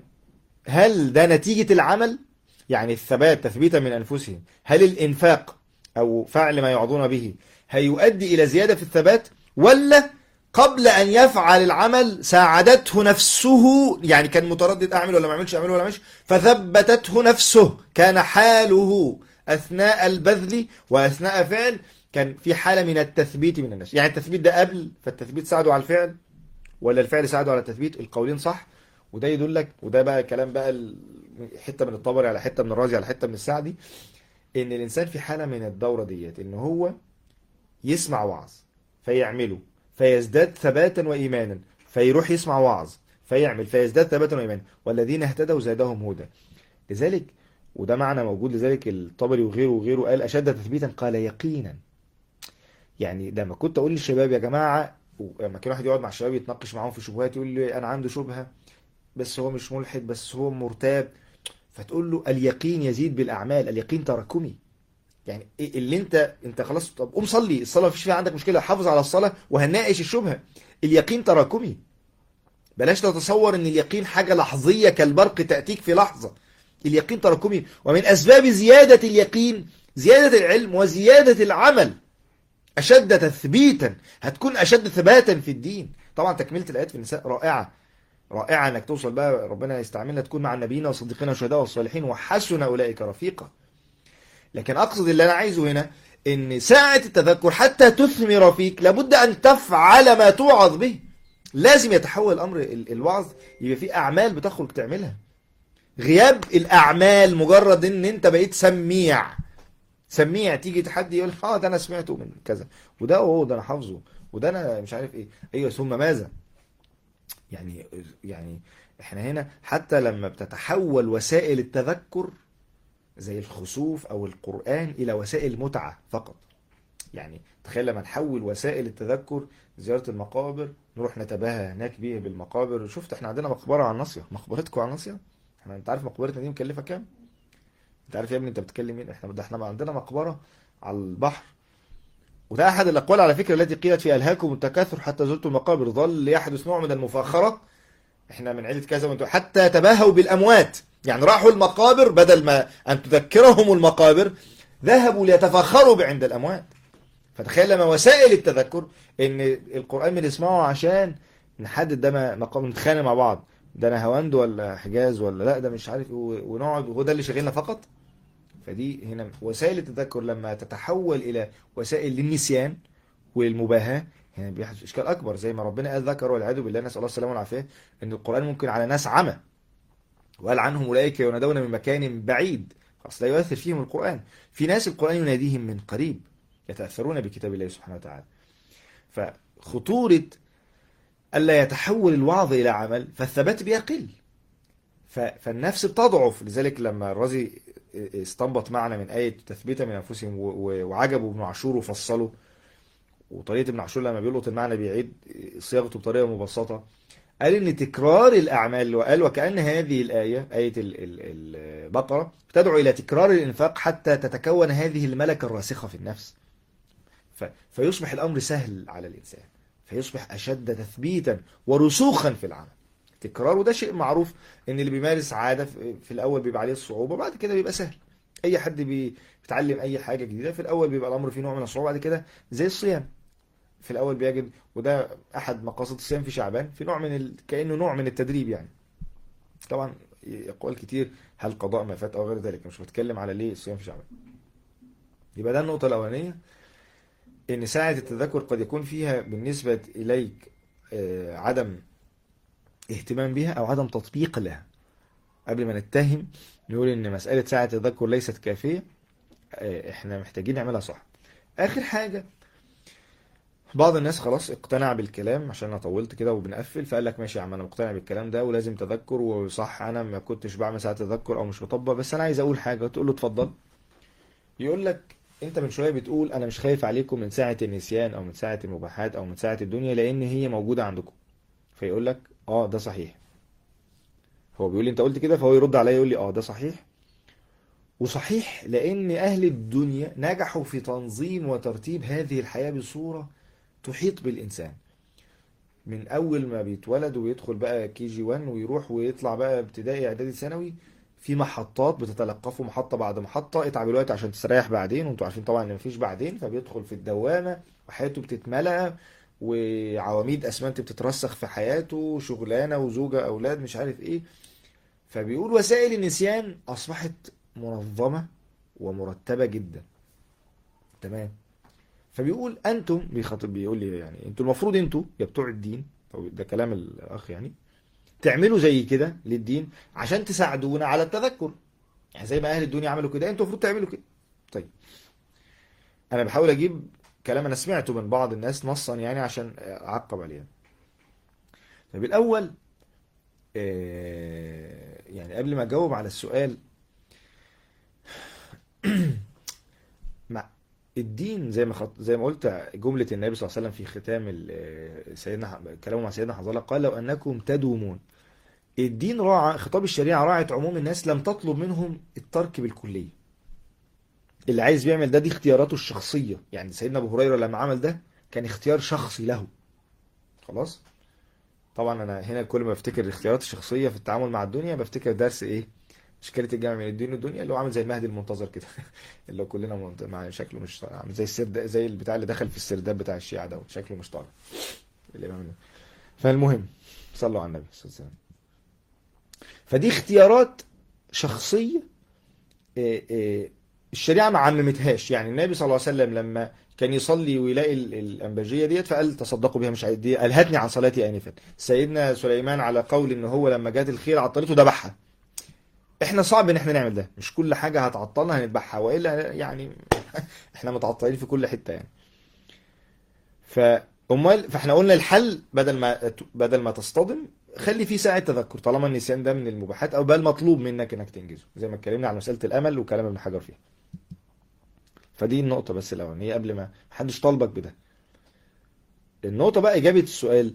هل ده نتيجه العمل يعني الثبات تثبيتا من انفسهم هل الانفاق او فعل ما يعظون به هيؤدي الى زياده في الثبات ولا قبل أن يفعل العمل ساعدته نفسه يعني كان متردد أعمل ولا ما أعملش أعمل ولا ما أعملش فثبتته نفسه كان حاله أثناء البذل وأثناء فعل كان في حالة من التثبيت من النفس يعني التثبيت ده قبل فالتثبيت ساعده على الفعل ولا الفعل ساعده على التثبيت القولين صح وده يدلك وده بقى كلام بقى ال- حتة من الطبري على حتة من الرازي على حتة من السعدي إن الإنسان في حالة من الدورة ديت إن هو يسمع وعظ فيعمله فيزداد ثباتا وإيمانا فيروح يسمع وعظ فيعمل فيزداد ثباتا وإيمانا والذين اهتدوا زادهم هدى لذلك وده معنى موجود لذلك الطبري وغيره وغيره قال أشد تثبيتا قال يقينا يعني لما كنت أقول للشباب يا جماعة لما كان واحد يقعد مع الشباب يتناقش معاهم في شبهات يقول لي أنا عنده شبهة بس هو مش ملحد بس هو مرتاب فتقول له اليقين يزيد بالأعمال اليقين تراكمي يعني إيه اللي انت انت خلاص طب قوم صلي الصلاه مفيش فيها عندك مشكله حافظ على الصلاه وهنناقش الشبهه اليقين تراكمي بلاش تتصور ان اليقين حاجه لحظيه كالبرق تاتيك في لحظه اليقين تراكمي ومن اسباب زياده اليقين زياده العلم وزياده العمل اشد تثبيتا هتكون اشد ثباتا في الدين طبعا تكمله الايات في النساء رائعه رائعه انك توصل بقى ربنا يستعملنا تكون مع النبيين والصديقين والشهداء والصالحين وحسن اولئك رفيقا لكن اقصد اللي انا عايزه هنا ان ساعة التذكر حتى تثمر فيك لابد ان تفعل ما توعظ به لازم يتحول الامر ال- الوعظ يبقى فيه اعمال بتخرج تعملها غياب الاعمال مجرد ان انت بقيت سميع سميع تيجي حد يقول اه ده انا سمعته من كذا وده اوه ده انا حافظه وده انا مش عارف ايه ايوه ثم ماذا يعني يعني احنا هنا حتى لما بتتحول وسائل التذكر زي الخسوف او القرآن الى وسائل متعة فقط يعني تخيل لما نحول وسائل التذكر زيارة المقابر نروح نتباهى هناك بيه بالمقابر شفت احنا عندنا مقبرة على الناصية مقبرتكم على الناصية احنا انت عارف مقبرتنا دي مكلفة كام انت عارف يا ابني انت بتتكلم مين احنا ده احنا عندنا مقبرة على البحر وده احد الاقوال على فكرة التي قيلت في الهاكم التكاثر حتى زرتم المقابر ظل يحدث نوع من المفاخرة احنا من عيلة كذا وانتوا حتى تباهوا بالاموات يعني راحوا المقابر بدل ما ان تذكرهم المقابر ذهبوا ليتفاخروا عند الاموات فتخيل لما وسائل التذكر ان القرآن بنسمعه عشان نحدد ده مقام نتخانق مع بعض ده انا هواند ولا حجاز ولا لا ده مش عارف ايه ونقعد وهو ده اللي شاغلنا فقط فدي هنا وسائل التذكر لما تتحول الى وسائل للنسيان والمباهاة هنا بيحدث اشكال اكبر زي ما ربنا قال ذكر والعياذ بالله نسال الله السلامه والعافيه ان القران ممكن على ناس عمى وقال عنهم اولئك ينادون من مكان بعيد خلاص لا يؤثر فيهم القران في ناس القران يناديهم من قريب يتاثرون بكتاب الله سبحانه وتعالى فخطوره الا يتحول الوعظ الى عمل فالثبات بيقل ف- فالنفس بتضعف لذلك لما الرازي استنبط معنى من آية تثبيتا من أنفسهم و- و- وعجبوا ابن عاشور وفصلوا وطريقة ابن عاشور لما بيلقط المعنى بيعيد صياغته بطريقة مبسطة قال إن تكرار الأعمال وقال وكأن هذه الآية آية ال- ال- البقرة تدعو إلى تكرار الإنفاق حتى تتكون هذه الملكة الراسخة في النفس ف- فيصبح الأمر سهل على الإنسان فيصبح أشد تثبيتا ورسوخا في العمل تكرار وده شيء معروف ان اللي بيمارس عاده في في الاول بيبقى عليه الصعوبه بعد كده بيبقى سهل اي حد بي- بيتعلم اي حاجه جديده في الاول بيبقى الامر فيه نوع من الصعوبه بعد كده زي الصيام في الاول بيجد وده احد مقاصد الصيام في شعبان في نوع من ال... كانه نوع من التدريب يعني طبعا اقوال كتير هل قضاء ما فات او غير ذلك مش بتكلم على ليه الصيام في شعبان يبقى ده النقطه الاولانيه ان ساعه التذكر قد يكون فيها بالنسبه اليك آه، عدم اهتمام بها او عدم تطبيق لها قبل ما نتهم نقول ان مسألة ساعة التذكر ليست كافية آه، احنا محتاجين نعملها صح اخر حاجة بعض الناس خلاص اقتنع بالكلام عشان انا طولت كده وبنقفل فقال لك ماشي يا عم انا مقتنع بالكلام ده ولازم تذكر وصح انا ما كنتش بعمل ساعة تذكر او مش مطبق بس انا عايز اقول حاجة تقول له اتفضل يقول لك انت من شوية بتقول انا مش خايف عليكم من ساعة النسيان او من ساعة المباحات او من ساعة الدنيا لان هي موجودة عندكم فيقول لك اه ده صحيح هو بيقول لي انت قلت كده فهو يرد عليا يقول لي اه ده صحيح وصحيح لان اهل الدنيا نجحوا في تنظيم وترتيب هذه الحياة بصورة تحيط بالانسان من اول ما بيتولد ويدخل بقى كي جي 1 ويروح ويطلع بقى ابتدائي اعدادي ثانوي في محطات بتتلقفه محطة بعد محطة اتعب الوقت عشان تستريح بعدين وانتوا عارفين طبعا ان مفيش بعدين فبيدخل في الدوامة وحياته بتتملأ وعواميد اسمنت بتترسخ في حياته شغلانة وزوجة اولاد مش عارف ايه فبيقول وسائل النسيان اصبحت منظمة ومرتبة جدا تمام فبيقول انتم بيخاطب بيقول لي يعني انتوا المفروض انتوا يا بتوع الدين او ده كلام الاخ يعني تعملوا زي كده للدين عشان تساعدونا على التذكر يعني زي ما اهل الدنيا عملوا كده انتوا المفروض تعملوا كده طيب انا بحاول اجيب كلام انا سمعته من بعض الناس نصا يعني عشان اعقب عليه طيب الاول آه، يعني قبل ما اجاوب على السؤال مع الدين زي ما خط... زي ما قلت جملة النبي صلى الله عليه وسلم في ختام ال- سيدنا ح- كلامه مع سيدنا حنظلة قال لو أنكم تدومون الدين راعى خطاب الشريعة راعت عموم الناس لم تطلب منهم الترك بالكلية اللي عايز بيعمل ده دي اختياراته الشخصية يعني سيدنا أبو هريرة لما عمل ده كان اختيار شخصي له خلاص طبعا أنا هنا كل ما بفتكر الاختيارات الشخصية في التعامل مع الدنيا بفتكر درس إيه إشكالية الجامع بين الدين والدنيا اللي هو عامل زي المهدي المنتظر كده اللي هو كلنا منت- مع شكله مش عامل زي السرد زي البتاع اللي دخل في السرداب بتاع الشيعة ده شكله مش طالع الإمام ده فالمهم صلوا على النبي صلى الله عليه وسلم فدي اختيارات شخصية إيه إيه الشريعة ما عممتهاش يعني النبي صلى الله عليه وسلم لما كان يصلي ويلاقي ال- الأنباجية ديت فقال تصدقوا بها مش عايز دي ألهتني عن صلاتي آنفا سيدنا سليمان على قول إن هو لما جات الخيل عطلته ذبحها احنا صعب ان احنا نعمل ده مش كل حاجة هتعطلنا هنذبحها والا يعني احنا متعطلين في كل حتة يعني فامال فاحنا قلنا الحل بدل ما بدل ما تصطدم خلي فيه ساعة تذكر طالما النسيان ده من المباحات او بل مطلوب منك انك تنجزه زي ما اتكلمنا على مسألة الامل وكلام ابن حجر فيها فدي النقطة بس الاولانية قبل ما محدش طالبك بده النقطة بقى اجابة السؤال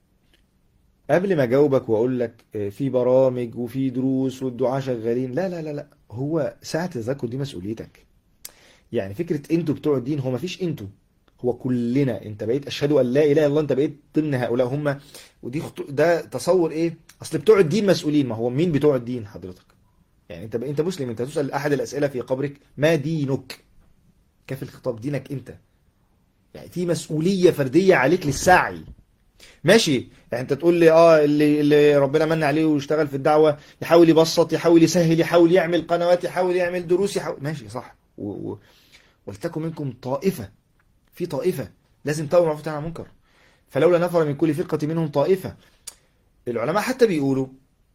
قبل ما اجاوبك واقول لك آه، في برامج وفي دروس والدعاة شغالين لا لا لا لا هو ساعة التذكر دي مسؤوليتك يعني فكرة انتوا بتوع الدين هو مفيش انتوا هو كلنا انت بقيت اشهد ان لا اله الا الله انت بقيت ضمن هؤلاء هم ودي خطو... ده تصور ايه اصل بتوع الدين مسؤولين ما هو مين بتوع الدين حضرتك يعني انت انت مسلم انت تسأل احد الاسئلة في قبرك ما دينك كيف الخطاب دينك انت يعني في مسؤولية فردية عليك للسعي ماشي يعني انت تقول لي اه اللي اللي ربنا من عليه ويشتغل في الدعوة يحاول يبسط يحاول يسهل يحاول يعمل قنوات يحاول يعمل دروس يحاول ماشي صح و... و... ولتكن منكم طائفة في طائفة لازم تأمر معروف وتنهى عن المنكر فلولا نفر من كل فرقة منهم طائفة العلماء حتى بيقولوا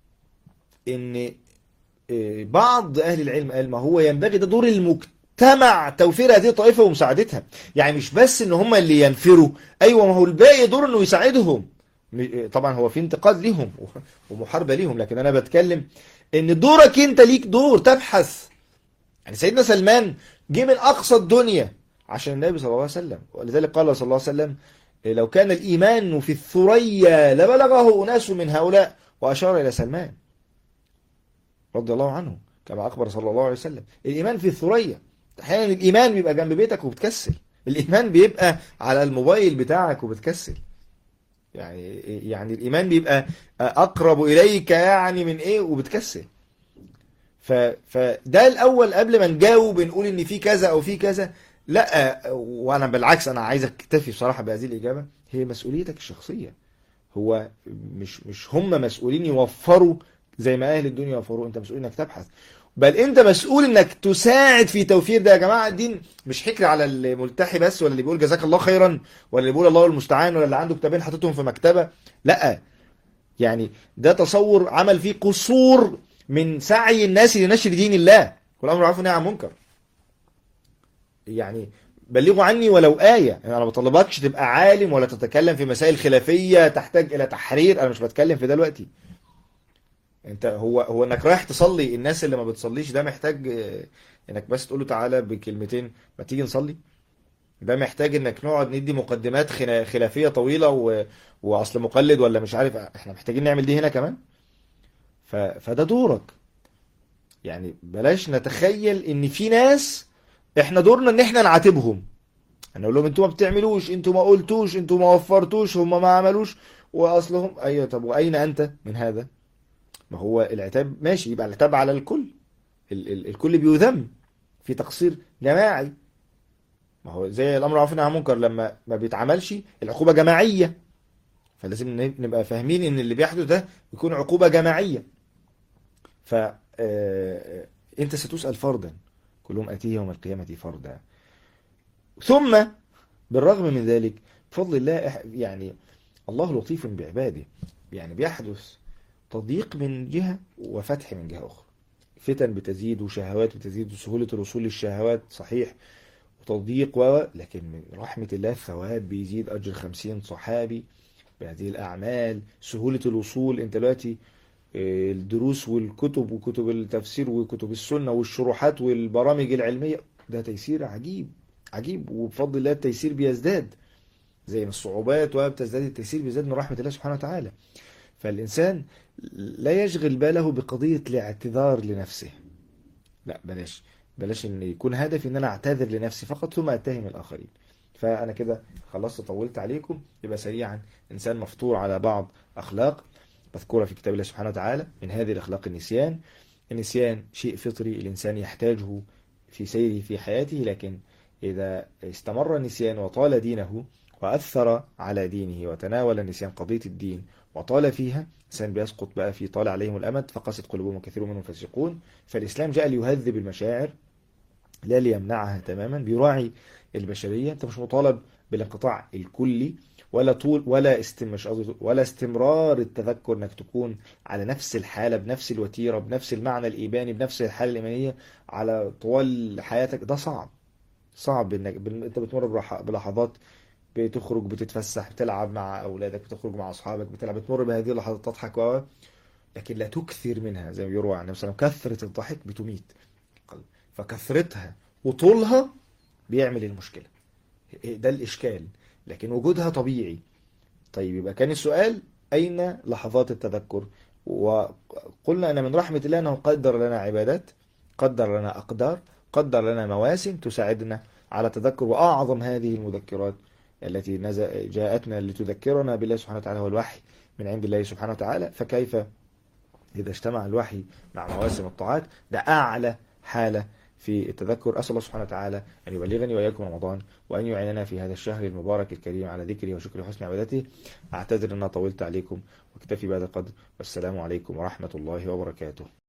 ان آه، بعض اهل العلم قال ما هو ينبغي ده دور المجتمع توفير هذه الطائفة ومساعدتها يعني مش بس ان هم اللي ينفروا ايوه ما هو الباقي دور انه يساعدهم م- طبعا هو في انتقاد ليهم ومحاربة ليهم لكن انا بتكلم ان دورك انت ليك دور تبحث يعني سيدنا سلمان جه من اقصى الدنيا عشان النبي صلى الله عليه وسلم ولذلك قال صلى الله عليه وسلم لو كان الايمان في الثريا لبلغه اناس من هؤلاء واشار الى سلمان رضي الله عنه كما اخبر صلى الله عليه وسلم الايمان في الثريا احيانا الايمان بيبقى جنب بيتك وبتكسل الايمان بيبقى على الموبايل بتاعك وبتكسل يعني يعني الايمان بيبقى اقرب اليك يعني من ايه وبتكسل ف فده الاول قبل ما نجاوب نقول ان في كذا او في كذا لا وانا بالعكس انا عايز اكتفي بصراحه بهذه الاجابه هي مسؤوليتك الشخصيه هو مش مش هم مسؤولين يوفروا زي ما اهل الدنيا يوفروا انت مسؤول انك تبحث بل انت مسؤول انك تساعد في توفير ده يا جماعه الدين مش حكر على الملتحي بس ولا اللي بيقول جزاك الله خيرا ولا اللي بيقول الله المستعان ولا اللي عنده كتابين حاططهم في مكتبه لا يعني ده تصور عمل فيه قصور من سعي الناس لنشر دين الله والامر معروف والنهي عن المنكر يعني بلغوا عني ولو آية يعني أنا ما بطلبكش تبقى عالم ولا تتكلم في مسائل خلافية تحتاج إلى تحرير أنا مش بتكلم في ده دلوقتي انت هو هو انك رايح تصلي الناس اللي ما بتصليش ده محتاج آه، انك بس تقول له تعالى بكلمتين ما تيجي نصلي ده محتاج انك نقعد ندي مقدمات خنا- خلافية طويلة و... واصل مقلد ولا مش عارف احنا محتاجين نعمل دي هنا كمان ف... فده دورك يعني بلاش نتخيل ان في ناس احنا دورنا ان احنا نعاتبهم نقول لهم انتوا ما بتعملوش انتوا ما قلتوش انتوا ما وفرتوش هم ما عملوش واصلهم ايوه طب واين انت من هذا ما هو العتاب ماشي يبقى العتاب على الكل ال ال الكل بيذم في تقصير جماعي ما هو زي الامر معروف والنهي عن المنكر لما ما بيتعملش العقوبه جماعيه فلازم ن- نبقى فاهمين ان اللي بيحدث ده يكون عقوبه جماعيه ف آه، انت ستسأل فردا كلهم اتيه يوم القيامه فردا ثم بالرغم من ذلك بفضل الله إح- يعني الله لطيف بعباده يعني بيحدث تضييق من جهة وفتح من جهة أخرى فتن بتزيد وشهوات بتزيد وسهولة الوصول للشهوات صحيح وتضييق و لكن من رحمة الله الثواب بيزيد أجر خمسين صحابي بهذه الأعمال سهولة الوصول أنت دلوقتي آه، الدروس والكتب وكتب التفسير وكتب السنة والشروحات والبرامج العلمية ده تيسير عجيب عجيب وبفضل الله التيسير بيزداد زي ما الصعوبات وبتزداد التيسير بيزداد من رحمة الله سبحانه وتعالى فالإنسان لا يشغل باله بقضية الاعتذار لنفسه لا بلاش بلاش ان يكون هدفي ان انا اعتذر لنفسي فقط ثم اتهم الاخرين فانا كده خلصت طولت عليكم يبقى سريعا انسان مفطور على بعض اخلاق مذكورة في كتاب الله سبحانه وتعالى من هذه الاخلاق النسيان النسيان شيء فطري الانسان يحتاجه في سيره في حياته لكن اذا استمر النسيان وطال دينه واثر على دينه وتناول النسيان قضية الدين وطال فيها الإنسان بيسقط بقى في طال عليهم الأمد فقست قلوبهم وكثير منهم فاسقون فالإسلام جاء ليهذب المشاعر لا ليمنعها تماما بيراعي البشرية أنت مش مطالب بالانقطاع الكلي ولا طول ولا استم مش قصدي ولا استمرار التذكر انك تكون على نفس الحالة بنفس الوتيرة بنفس المعنى الإيماني بنفس الحالة الإيمانية على طوال حياتك ده صعب صعب انك بن- انت بتمر برح- بلحظات بتخرج بتتفسح بتلعب مع اولادك بتخرج مع اصحابك بتلعب بتمر بهذه اللحظات تضحك و لكن لا تكثر منها زي ما بيروى عن النبي صلى الله عليه وسلم كثرة الضحك بتميت القلب فكثرتها وطولها بيعمل المشكلة ده الإشكال لكن وجودها طبيعي طيب يبقى كان السؤال أين لحظات التذكر وقلنا أن من رحمة الله أنه قدر لنا عبادات قدر لنا أقدار قدر لنا مواسم تساعدنا على تذكر وأعظم هذه المذكرات التي نزل جاءتنا لتذكرنا بالله سبحانه وتعالى هو الوحي من عند الله سبحانه وتعالى فكيف إذا اجتمع الوحي مع مواسم الطاعات ده أعلى حالة في التذكر أسأل الله سبحانه وتعالى أن يبلغني وإياكم رمضان وأن يعيننا في هذا الشهر المبارك الكريم على ذكره وشكره وحسن عبادته أعتذر أن طولت عليكم واكتفي بهذا القدر والسلام عليكم ورحمة الله وبركاته